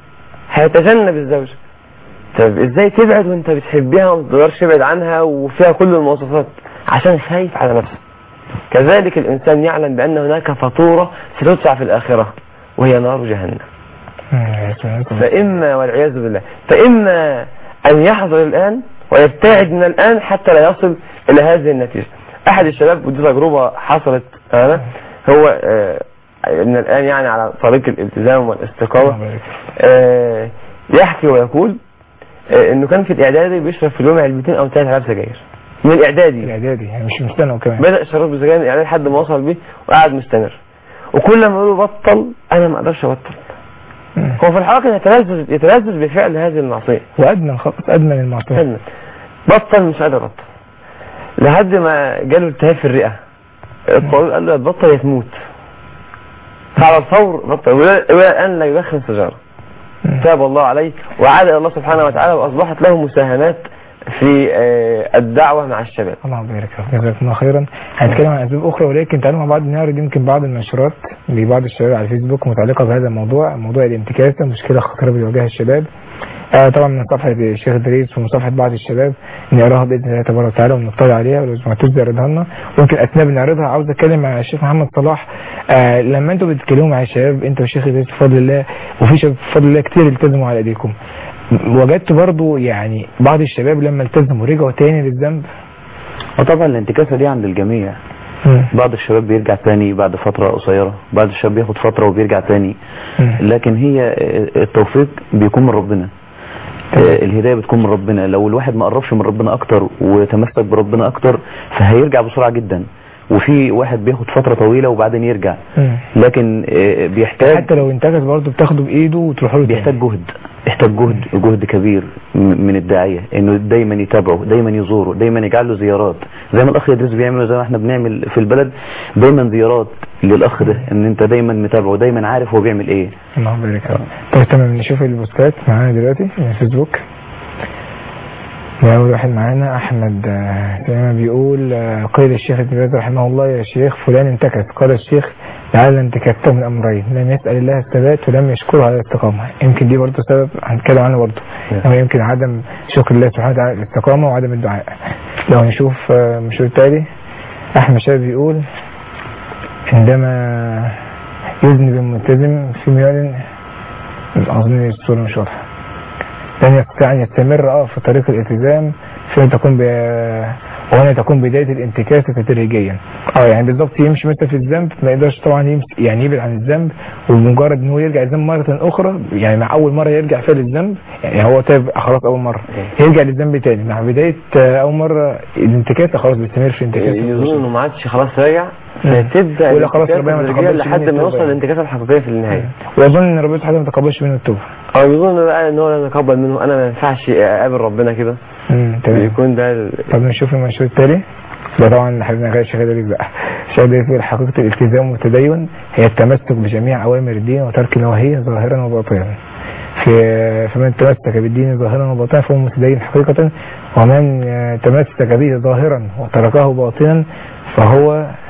هيتجنب الزوجة طب ازاي تبعد وانت بتحبها وما تقدرش تبعد عنها وفيها كل المواصفات عشان خايف على نفسك كذلك الانسان يعلم بان هناك فاتورة ستدفع في الاخرة وهي نار جهنم مم. يا سلام. فاما والعياذ بالله فاما ان يحذر الان ويبتعد من الان حتى لا يصل الى هذه النتيجة احد الشباب ودي تجربة حصلت انا هو آه، من الان يعني على طريق الالتزام والاستقامة الله يبارك. آه، يحكي ويقول آه، انه كان في الاعدادي بيشرب في اليوم علبتين او ثلاث علب سجاير من الاعدادي الاعدادي يعني مش مستنى كمان بدأ شرب السجاير من الاعدادي لحد ما وصل بيه وقعد مستمر وكل ما يقولوا بطل انا ما اقدرش ابطل مم. هو في الحقيقة يتلذذ يتلذذ بفعل هذه المعصية وادمن خالص ادمن المعصيه فعلا. بطل مش قادر ابطل لحد ما جاله التهاب في الرئة الطبيب قال له يا تبطل يا تموت فعلى الفور بطل ولا ولا الان لا يدخن سيجاره مم. تاب الله عليه وعاد الى الله سبحانه وتعالى واصبحت له مساهمات في آه، الدعوة مع الشباب الله يبارك فيك جزاكم الله خيرا هنتكلم عن اسباب اخرى ولكن تعالوا مع بعض نعرض يمكن بعض المنشورات لبعض الشباب على الفيسبوك متعلقه بهذا الموضوع موضوع الانتكاسه مشكله خطيره بيواجهها الشباب آه طبعا من صفحه الشيخ دريس ومن صفحه بعض الشباب نقراها باذن الله تبارك وتعالى ونطلع عليها ولو سمعتوش يعرضها لنا ويمكن اثناء بنعرضها عاوز اتكلم مع الشيخ محمد صلاح آه لما انتوا بتتكلموا مع الشباب انت والشيخ دريس بفضل الله وفي شباب بفضل الله كتير التزموا على ايديكم وجدت برضو يعني بعض الشباب لما التزموا رجعوا تاني للذنب وطبعا الانتكاسة دي عند الجميع بعض الشباب بيرجع تاني بعد فترة قصيرة بعض الشباب بياخد فترة وبيرجع تاني لكن هي التوفيق بيكون من ربنا آه، الهداية بتكون من ربنا لو الواحد ما قربش من ربنا اكتر وتمسك بربنا اكتر فهيرجع بسرعة جدا وفي واحد بياخد فترة طويلة وبعدين يرجع مم. لكن آه، بيحتاج حتى لو انتكس برضه بتاخده بايده وتروحوا له بيحتاج جهد بيحتاج جهد جهد كبير م- من الداعية انه دايما يتابعه دايما يزوره دايما يجعل له زيارات زي ما الاخ يدرس بيعمل زي ما احنا بنعمل في البلد دايما زيارات للاخ ده ان انت دايما متابعه دايما عارف هو بيعمل ايه الله يبارك فيك طيب تمام نشوف البوستات معانا دلوقتي من الفيسبوك ده اول واحد معانا احمد آه، سليمان بيقول آه، قيل الشيخ ابن باز رحمه الله يا شيخ فلان انتكس قال الشيخ لعل انتكسته من امرين لم يسال الله الثبات ولم يشكره على الاستقامه يمكن دي برضه سبب هنتكلم عنه برضه هو يمكن عدم شكر الله سبحانه وتعالى على الاستقامه وعدم الدعاء لو نشوف آه، مشهور تاني احمد شاب بيقول عندما يذنب الملتزم في ميال أظن الصورة مش واضحة لن يستطيع أن يستمر اه في طريق الالتزام فهنا تكون ب... وهنا تكون بداية الانتكاسة تدريجيا اه يعني بالظبط يمشي مثلا في الذنب ما يقدرش طبعا يمشي يعني يبعد عن الذنب وبمجرد ان هو يرجع الذنب مرة اخرى يعني مع اول مرة يرجع فيها للذنب يعني هو تاب خلاص اول مرة يرجع للذنب تاني مع بداية آه، اول مرة الانتكاسة خلاص بيستمر في الانتكاسة يظن انه ما عادش خلاص راجع مم. فتبدا ولا خلاص الانتكاسة ربنا ما تدريجياً تقبلش لحد مني ما التوبة يوصل يعني. للانتكاسه الحقيقيه في النهايه ويظن ان ربنا سبحانه ما تقبلش منه التوبة او يظن بقى ان هو لم يقبل منه انا ما ينفعش اقابل ربنا كده مم، تمام بيكون ده ال- طب نشوف المنشور التالي ده طبعا حبيبنا غير الشيخ دليل بقى الشيخ دليل بيقول حقيقة الالتزام والتدين هي التمسك بجميع أوامر الدين وترك النواهي ظاهرا وباطنا في فمن تمسك بالدين ظاهرا وباطنا فهو متدين حقيقة ومن آه، تمسك به ظاهرا وتركه باطنا فهو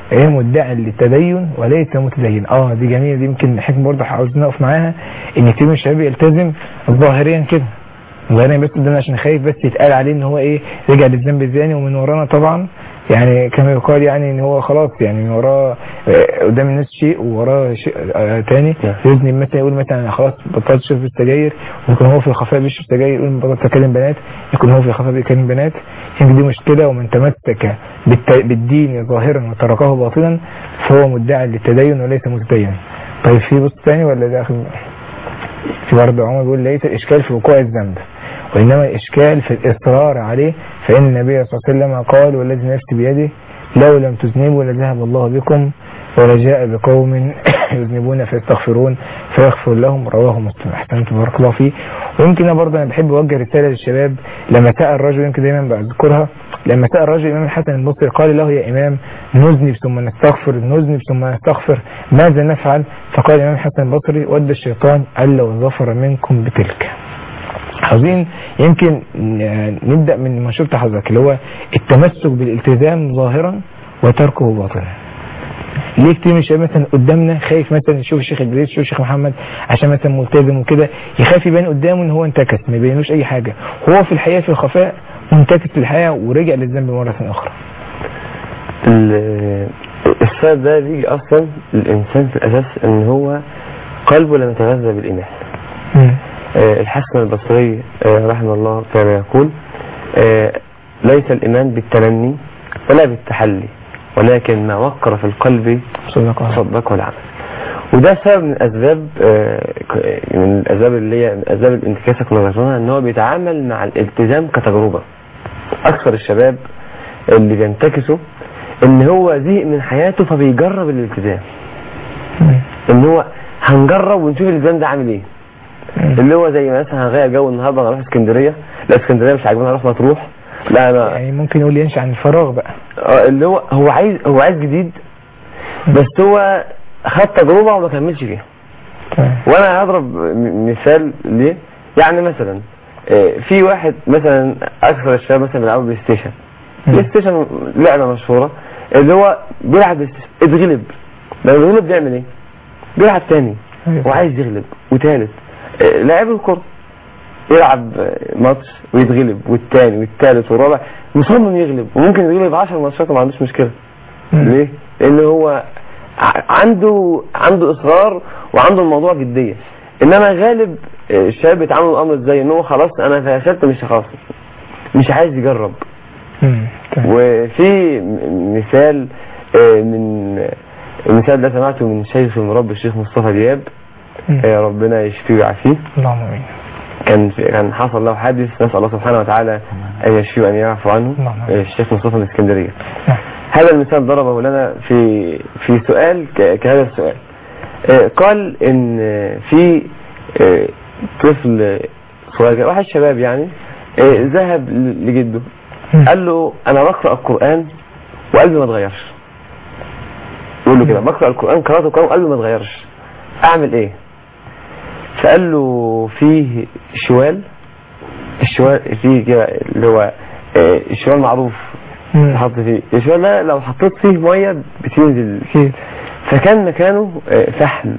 ايه مدعي للتدين وليس متدين اه دي جميله دي يمكن حكمه برضه عاوزين نقف معاها ان كتير من الشباب يلتزم ظاهريا كده ظاهريا بس ده عشان خايف بس يتقال عليه ان هو ايه رجع للذنب الثاني ومن ورانا طبعا يعني كما يقال يعني ان هو خلاص يعني من وراه آه، قدام الناس شيء ووراه شيء آه، تاني يذنب مثلا يقول مثلا انا خلاص بطلت اشرب السجاير ويكون هو في الخفاء بيشرب سجاير يقول بطلت اكلم بنات يكون هو في الخفاء بيكلم بنات يمكن دي مشكله ومن تمسك بالت- بالدين ظاهرا وتركه باطنا فهو مدعي للتدين وليس متدين طيب في بص تاني ولا ده اخر في برضه عمر بيقول ليس الاشكال في وقوع الذنب وإنما الإشكال في الإصرار عليه فإن النبي صلى الله عليه وسلم قال والذي نفسي بيده لو لم تذنبوا لذهب الله بكم ولجاء بقوم يذنبون فيستغفرون فيغفر لهم رواه مسلم احسنت بارك الله فيه ويمكن أنا برضه انا بحب اوجه رساله للشباب لما سال الرجل يمكن دايما بذكرها لما سال الرجل الامام الحسن البصري قال له يا امام نذنب ثم نستغفر نذنب ثم نستغفر ماذا نفعل فقال الامام الحسن البصري ود الشيطان قال لو ظفر منكم بتلك عاوزين يمكن ن- نبدأ من ما شفت حضرتك اللي هو التمسك بالالتزام ظاهرا وتركه باطنا ليه كتير من الشباب مثلا قدامنا خايف مثلا يشوف الشيخ ادريس يشوف الشيخ محمد عشان مثلا ملتزم وكده يخاف يبان قدامه ان هو انتكس ما يبينوش اي حاجه هو في الحقيقه في الخفاء منتكس للحياه ورجع للذنب مره اخرى ال- السبب ده بيجي اصلا الانسان في الاساس ان هو قلبه لم يتغذى بالايمان آه، الحسن البصري آه، رحمه الله كان يقول آه، ليس الإيمان بالتمني ولا بالتحلي ولكن ما وقر في القلب صدق صدقه العمل وده سبب من الأسباب آه، ك- من الأسباب اللي هي من أسباب الانتكاسة كنا ذكرناها إن هو بيتعامل مع الالتزام كتجربة أكثر الشباب اللي بينتكسوا إن هو زهق من حياته فبيجرب الالتزام إن هو هنجرب ونشوف الالتزام ده عامل إيه اللي هو زي مثلا هنغير جو النهارده هنروح اسكندريه لا اسكندريه مش عاجباني هروح مطروح لا انا يعني ممكن يقول ينشأ عن الفراغ بقى آه، اللي هو هو عايز هو عايز جديد بس هو خد تجربه وما كملش فيها تمام. وانا هضرب م- مثال ليه يعني مثلا آه، في واحد مثلا اكثر الشباب مثلا بيلعبوا بلاي ستيشن بلاي ستيشن لعبه مشهوره اللي هو بيلعب بلاي ستيشن اتغلب لما بيغلب بيعمل ايه؟ بيلعب تاني أيوة. وعايز يغلب وتالت آه، لاعب الكرة يلعب آه، ماتش ويتغلب والتاني والتالت والرابع مصمم يغلب وممكن يغلب 10 ماتشات وما عندوش مشكلة مم. ليه؟ لأن هو ع- عنده عنده إصرار وعنده الموضوع جدية إنما غالب آه، الشباب بيتعاملوا الأمر إزاي؟ إن هو خلاص أنا فشلت مش خلاص مش عايز يجرب مم. تمام. وفي م- مثال آه، من المثال ده سمعته من شيخ المربي الشيخ مصطفى دياب مم. آه، ربنا يشفيه ويعافيه اللهم امين كان في كان حصل له حادث نسال الله سبحانه وتعالى ان يشفيه وان يعفو عنه اللهم آه، الشيخ مصطفى من اسكندريه نعم. هذا المثال ضربه لنا في في سؤال ك- كهذا السؤال آه، قال ان آه، في آه، طفل صغير كده، واحد شباب يعني آه، ذهب ل- لجده مم. قال له انا بقرا القران وقلبي ما اتغيرش يقول له كده بقرا القران قرات القران وقلبي ما اتغيرش اعمل ايه فقال له فيه شوال الشوال فيه كده اللي هو آه، الشوال معروف مم. تحط فيه الشوال ده لو حطيت فيه ميه بتنزل أكيد فكان مكانه آه، فحم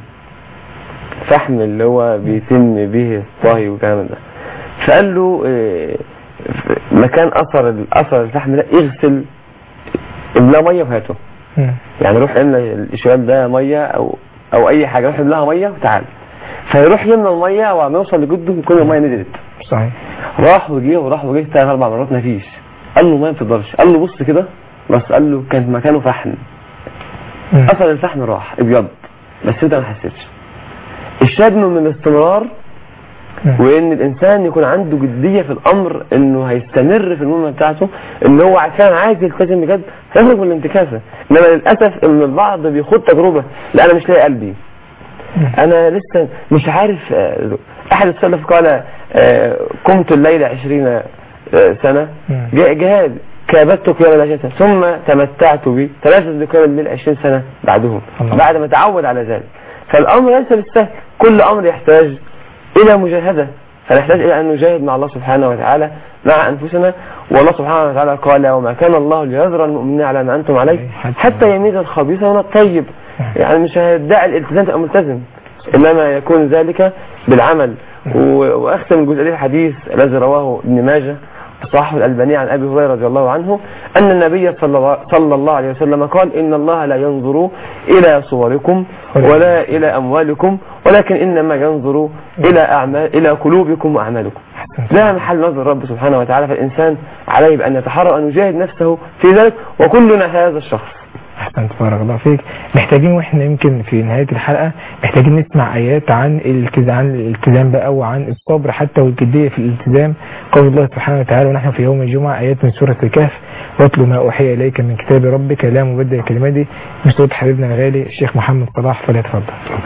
فحم اللي هو بيتم به الطهي والكلام ده فقال له آه، ف- مكان اثر اثر الفحم ده اغسل املاه ميه وهاته مم. يعني روح املى الشوال ده ميه او او اي حاجه روح املاها ميه وتعال فيروح يملى الميه وعم يوصل لجده يكون الميه نزلت صحيح راح وجه وراح وجه ثلاث اربع مرات مفيش قال له ما بتقدرش قال له بص كده بس قال له كان مكانه فحم مم. اثر الفحم راح ابيض بس انت ما حسيتش الشاهد انه من الاستمرار مم. وان الانسان يكون عنده جديه في الامر انه هيستمر في المهمه بتاعته ان هو عشان عايز يلتزم بجد هيخرج من الانتكاسه انما للاسف ان البعض بيخوض تجربه لا انا مش لاقي قلبي انا لسه مش عارف آه، احد السلف قال آه، قمت الليل عشرين آه، سنه مم. ج- جهاد كابدت قيام العشاء ثم تمتعت به تلذذ بقيام الليل 20 سنه بعدهم الله. بعد ما تعود على ذلك فالامر ليس بالسهل كل امر يحتاج الى مجاهده فنحتاج الى ان نجاهد مع الله سبحانه وتعالى مع انفسنا والله سبحانه وتعالى قال وما كان الله ليذر المؤمنين على ما انتم عليه حتى يميز الخبيث من الطيب يعني مش هيدعي الالتزام تبقى ملتزم انما يكون ذلك بالعمل و- واختم الجزء دي الحديث الذي رواه ابن ماجه صححه الألباني عن أبي هريرة رضي الله عنه أن النبي صلى الله, صلى الله عليه وسلم قال إن الله لا ينظر إلى صوركم ولا إلى أموالكم ولكن إنما ينظر إلى أعمال إلى قلوبكم وأعمالكم ده محل نظر الرب سبحانه وتعالى فالإنسان عليه بأن يتحرى أن يجاهد نفسه في ذلك وكلنا هذا الشخص احسنت بارك الله فيك محتاجين واحنا يمكن في نهايه الحلقه محتاجين نسمع ايات عن الالتزام عن الالتزام بقى وعن الصبر حتى والجديه في الالتزام قول الله سبحانه وتعالى ونحن في يوم الجمعه ايات من سوره الكهف واتلو ما اوحي اليك من كتاب ربك لا مبدل لكلماته من صوت حبيبنا الغالي الشيخ محمد صلاح فليتفضل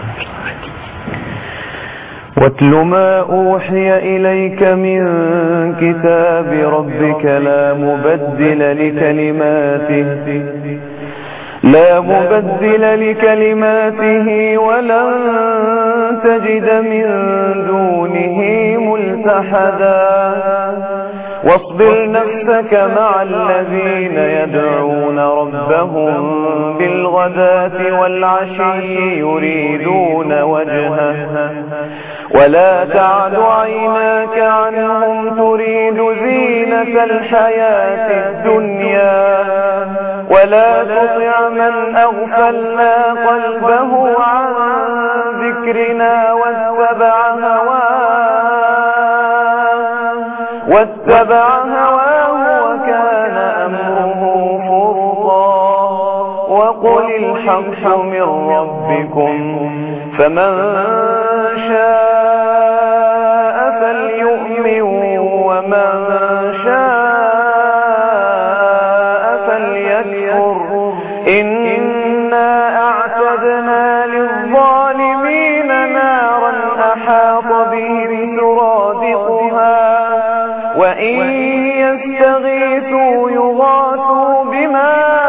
واتل ما أوحي إليك من كتاب ربك لا مبدل لكلماته لا مبدل لكلماته ولن تجد من دونه ملتحدا واصبر نفسك مع الذين يدعون ربهم بالغداة والعشي يريدون وجهه ولا تعد عيناك عنهم تريد زينة الحياة الدنيا ولا تطع من أغفلنا قلبه عن ذكرنا واتبع هواه واتبع هواه وكان أمره فرطا وقل الحق من ربكم فمن شاء فليؤمن ومن شاء فليكفر إنا أعتدنا للظالمين نارا أحاط بهم سرادقها وإن يستغيثوا يغاثوا بماء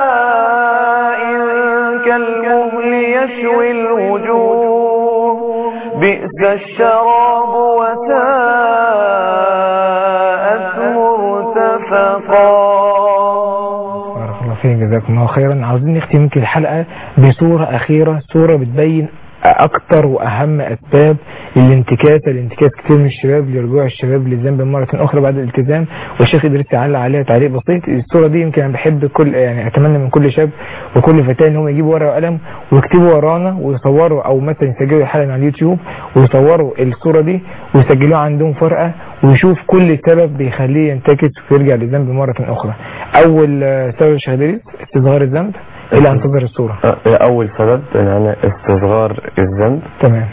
كالمهل يشوي الوجوه بئس الشراب وساءت مرتفقا بارك الله فيك جزاكم الله خيرا عاوزين نختم يمكن الحلقه بصوره اخيره صوره بتبين اكتر واهم اسباب الانتكاسه الانتكاس كتير من الشباب لرجوع الشباب للذنب مره اخرى بعد الالتزام والشيخ ادريس يعلق عليها تعليق بسيط الصوره دي يمكن انا بحب كل يعني اتمنى من كل شاب وكل فتاه ان هم يجيبوا ورقه وقلم ويكتبوا ورانا ويصوروا او مثلا يسجلوا الحلقه من على اليوتيوب ويصوروا الصوره دي ويسجلوها عندهم فرقه ويشوف كل سبب بيخليه ينتكس ويرجع للذنب مره اخرى اول آه، سبب الشيخ ادريس استصغار الذنب الى ان تظهر الصوره آه، أول سبب معنا استصغار الذنب تمام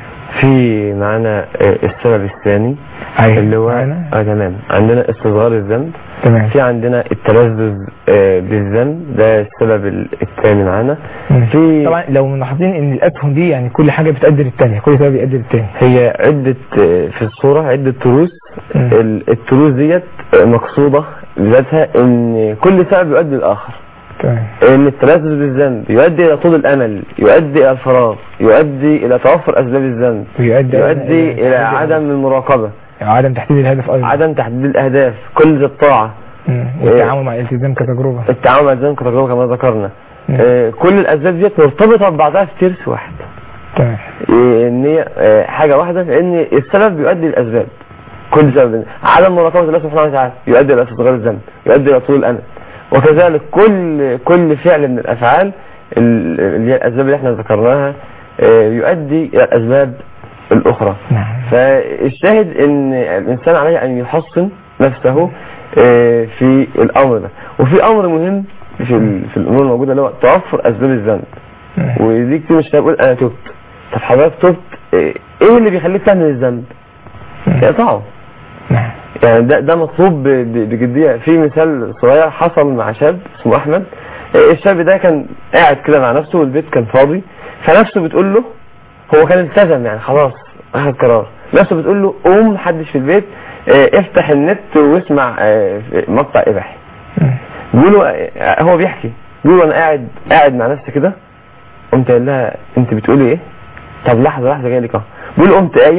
في معنا آه، السبب الثاني أيوة. اللي هو معنا. اه تمام عندنا استصغار الذنب تمام في عندنا التلذذ آه، بالذنب ده السبب ال- الثاني معانا مم. في طبعا لو ملاحظين ان الاسهم دي يعني كل حاجه بتؤدي للثانيه كل سبب بيؤدي للثاني هي عدة آه، في الصورة عدة تروس مم. ال- التروس ديت آه، مقصودة بذاتها ان كل سبب يؤدي للآخر تمام ان التلذذ بالذنب يؤدي الى طول الامل يؤدي الى الفراغ يؤدي الى توفر اسباب الذنب ويؤدي يؤدي الى عدم المراقبة عدم تحديد الهدف ايضا عدم تحديد الاهداف كل ذي الطاعة مم. والتعامل مع الالتزام كتجربه التعامل مع الذنب كتجربة كما ذكرنا مم. آه، كل الاسباب ديت مرتبطة ببعضها في ترس واحد تمام آه، ان هي آه، حاجة واحدة لان السبب بيؤدي للاسباب كل سبب عدم مراقبة الله سبحانه وتعالى يؤدي الى استصغار الذنب يؤدي الى طول الامل وكذلك كل كل فعل من الافعال ال- اللي هي الاسباب اللي احنا ذكرناها آه، يؤدي الى الاسباب الاخرى نعم فالشاهد ان الانسان عليه ان يحصن نفسه آه، في الامر ده وفي امر مهم في, ال- في الامور الموجوده اللي هو توفر اسباب الذنب مم. ودي كتير مش هيقول انا تبت طب حضرتك تبت آه، ايه اللي بيخليك تعمل الذنب؟ مم. اقطعه نعم يعني ده ده مطلوب ب- ب- بجديه في مثال صغير حصل مع شاب اسمه احمد آه، الشاب ده كان قاعد كده مع نفسه والبيت كان فاضي فنفسه بتقول له هو كان التزم يعني خلاص اخذ قرار نفسه بتقول له قوم محدش في البيت آه، افتح النت واسمع آه، مقطع اباحي مم. بيقولوا آه، هو بيحكي بيقولوا انا قاعد قاعد مع نفسي كده قمت قايل لها انت بتقولي ايه طب لحظه لحظه جاي لك اهو بيقول قمت قايم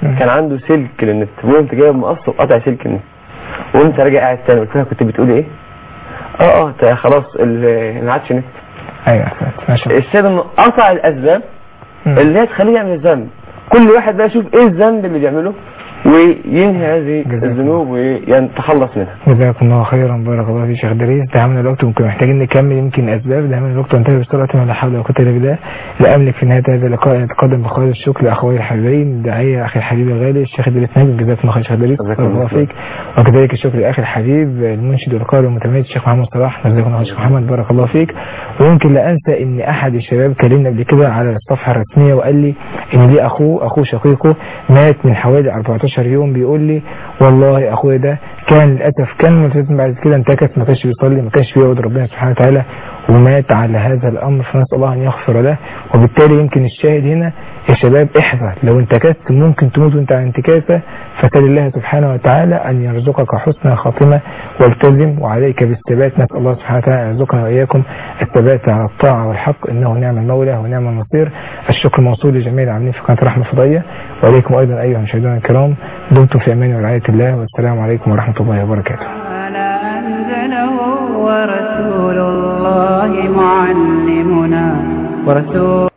مم. كان عنده سلك للنت وقمت جايب مقص وقطع سلك النت وقمت راجع قاعد تاني قلت لها كنت بتقولي ايه؟ اه اه تا- خلاص ال- ما عادش نت ايوه أحسنت. ما شاء الله السيد انه قطع الاسباب مم. اللي هي تخليه يعمل الذنب كل واحد بقى يشوف ايه الذنب اللي بيعمله وينهي هذه جزاك الذنوب ويتخلص منها جزاكم الله خيرا بارك الله فيك شيخ دريس دعمنا الوقت ممكن محتاجين نكمل يمكن اسباب دعمنا الوقت وانتهي بسرعه ولا حول ولا قوه الا بالله لا املك في نهايه هذا اللقاء ان اتقدم بخالص الشكر لاخوي الحبيبين داعيه اخي الحبيب الغالي الشيخ دريس نجم جزاكم الله خير شيخ دريس جزاكم بارك الله الله خير. فيك وكذلك الشكر لاخي الحبيب المنشد والقارئ والمتميز الشيخ محمد صلاح جزاكم الله خير شيخ محمد بارك الله فيك ويمكن لا انسى ان احد الشباب كلمنا قبل كده على الصفحه الرسميه وقال لي ان ليه اخوه اخوه شقيقه مات من حوالي 14 يوم بيقول لي والله اخويا ده كان للاسف كان ملتزم بعد كده انتكس ما كانش بيصلي ما كانش بيعبد ربنا سبحانه وتعالى ومات على هذا الامر فنسال الله ان يغفر له وبالتالي يمكن الشاهد هنا يا شباب احذر لو انتكست ممكن تموت وانت على انتكاسه فسال الله سبحانه وتعالى ان يرزقك حسن الخاتمه والتزم وعليك بالثبات نسال الله سبحانه وتعالى ان يرزقنا واياكم الثبات على الطاعه والحق انه نعم المولى ونعم النصير الشكر موصول لجميع العاملين في قناه رحمه فضائيه وعليكم ايضا ايها المشاهدون الكرام دمتم في امان ورعايه الله والسلام عليكم ورحمه الله وبركاته تعالى أنزله ورسول الله معلمنا ورسول